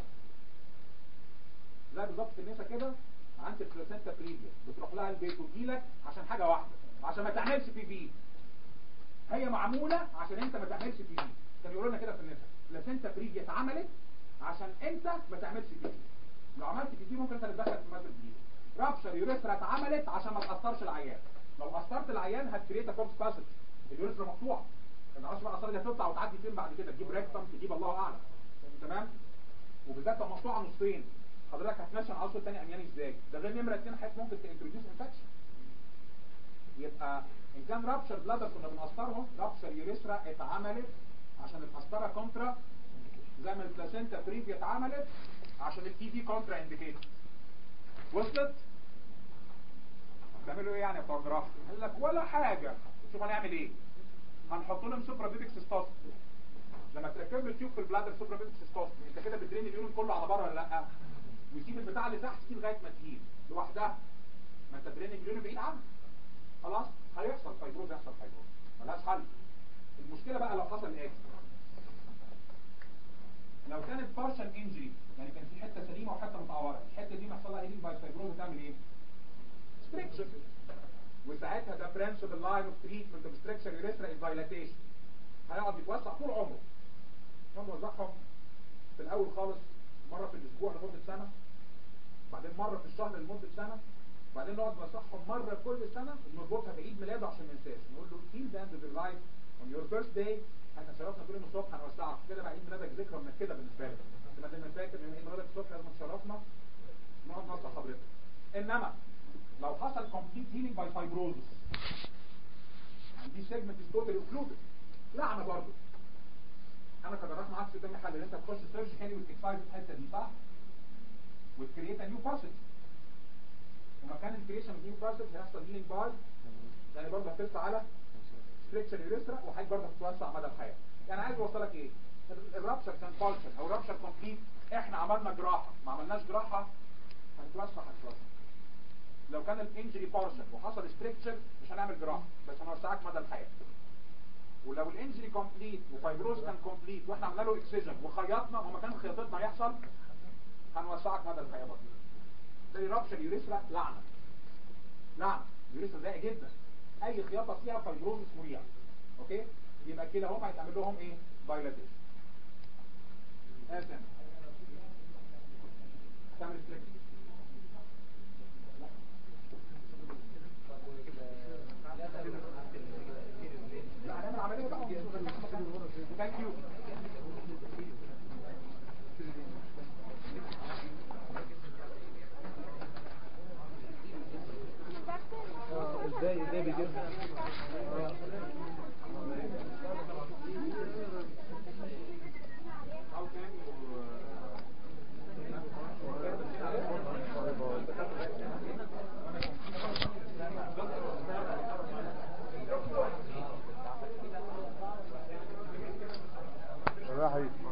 زي بالظبط في النسا كده عند البلاسنتا بريفيا بتروح لها البيت وتجيلك عشان حاجه واحده عشان ما تعملش بي بي هي معموله عشان انت ما تعملش بي بي كانوا يقولوا لنا كده في النسا بلاسنتا بريفيا اتعملت عشان انت ما تعملش بي بي لو عملت بي بي ممكن انت تتدخل في ماده جديده رابشر يوريثرا اتعملت عشان ما تاثرش العيان لو اثرت العيان هتكريت كورس باسج اليوريثرا مقطوعه ما تعرفش بقى الاثار دي هتطلع وتعدي فين بعد كده تجيب ريكتم تجيب الله اعلم تمام وبالذات لو مقطوعه نصين حضرتك هتنشن عصر تاني امياني ازاي ده غير نمره اتنين حيث ممكن تانتروديوس انفكشن يبقى ان كان رابشر بلادر كنا بنقصرهم رابشر يوريثرا اتعملت عشان القسطره كونترا زي ما البلاسينتا بريفيا اتعملت عشان التي في كونترا انديكيت وصلت بتعملوا ايه يعني يا بتوع جراحه قال لك ولا حاجه شوف هنعمل ايه هنحط لهم سوبرا بيبك سيستوس لما تركب له تيوب في البلادر سوبرا بيبك سيستوس انت كده بتدرين اليورين كله على بره ولا لا ويسيب البتاع اللي تحت دي لغايه ما تهيل لوحدها ما انت درين اليورين بعيد عنك خلاص هيحصل فايبروز يحصل فايبروز ملهاش حل المشكله بقى لو حصل ايه لو كانت بارشال انجري يعني كان في حته سليمه وحته متعوره الحته دي محصل لها هيلينج باي فايبروز تعمل ايه ستريكشن وساعتها ده برنسبل لاين اوف تريتمنت اوف ستريكشن يوريثرا از دايلاتيشن هيقعد يتوسع طول عمره هم وزعهم في الاول خالص مره في الاسبوع لمده سنه بعدين مره في الشهر لمده سنه بعدين نقعد نصحهم مره كل سنه ونربطها بعيد ميلاده عشان ما ينساش نقول له till the end of your life on your birthday احنا شرفنا كل يوم الصبح هنوسعك كده بقى عيد ميلادك ذكرى من كده بالنسبه لك انت ما دام فاكر ان عيد ميلادك الصبح لازم تشرفنا نقعد نوسع حضرتك انما لو حصل complete healing by fibrosis عندي segment is totally occluded لعنه برضه انا كجراح ما عادش قدامي حل ان انت تخش سيرش حلو وتكسايز الحته دي صح وتكريت نيو باسج ومكان الكريشن نيو باسج هيحصل هيلينج باي يعني برضه هترسى على ستريكشر يوريثرا وحاجه برضه هتتوسع مدى الحياه يعني عايز اوصلك ايه الرابشر كان فالشر او رابشر كومبليت احنا عملنا جراحه ما عملناش جراحه هتتوسع هتتوسع لو كان الانجري بارشل وحصل ستريكشر مش هنعمل جراحه بس هنوسعك مدى الحياه ولو الانجري كومبليت وفايبروز كان كومبليت واحنا عملنا له اكسجن وخيطنا ومكان خياطتنا هيحصل هنوسعك مدى الحياه برضه زي رابشر يوريثرا لعنه لعنه يوريثرا ضيقه جدا اي خياطه فيها فايبروز مريع اوكي يبقى كده هم هيتعمل لهم ايه دايلاتيشن اسم تعمل ستريكشن لا هنعمل عمليه بقى ثانك يو ازاي ازاي بيجيبها How can راح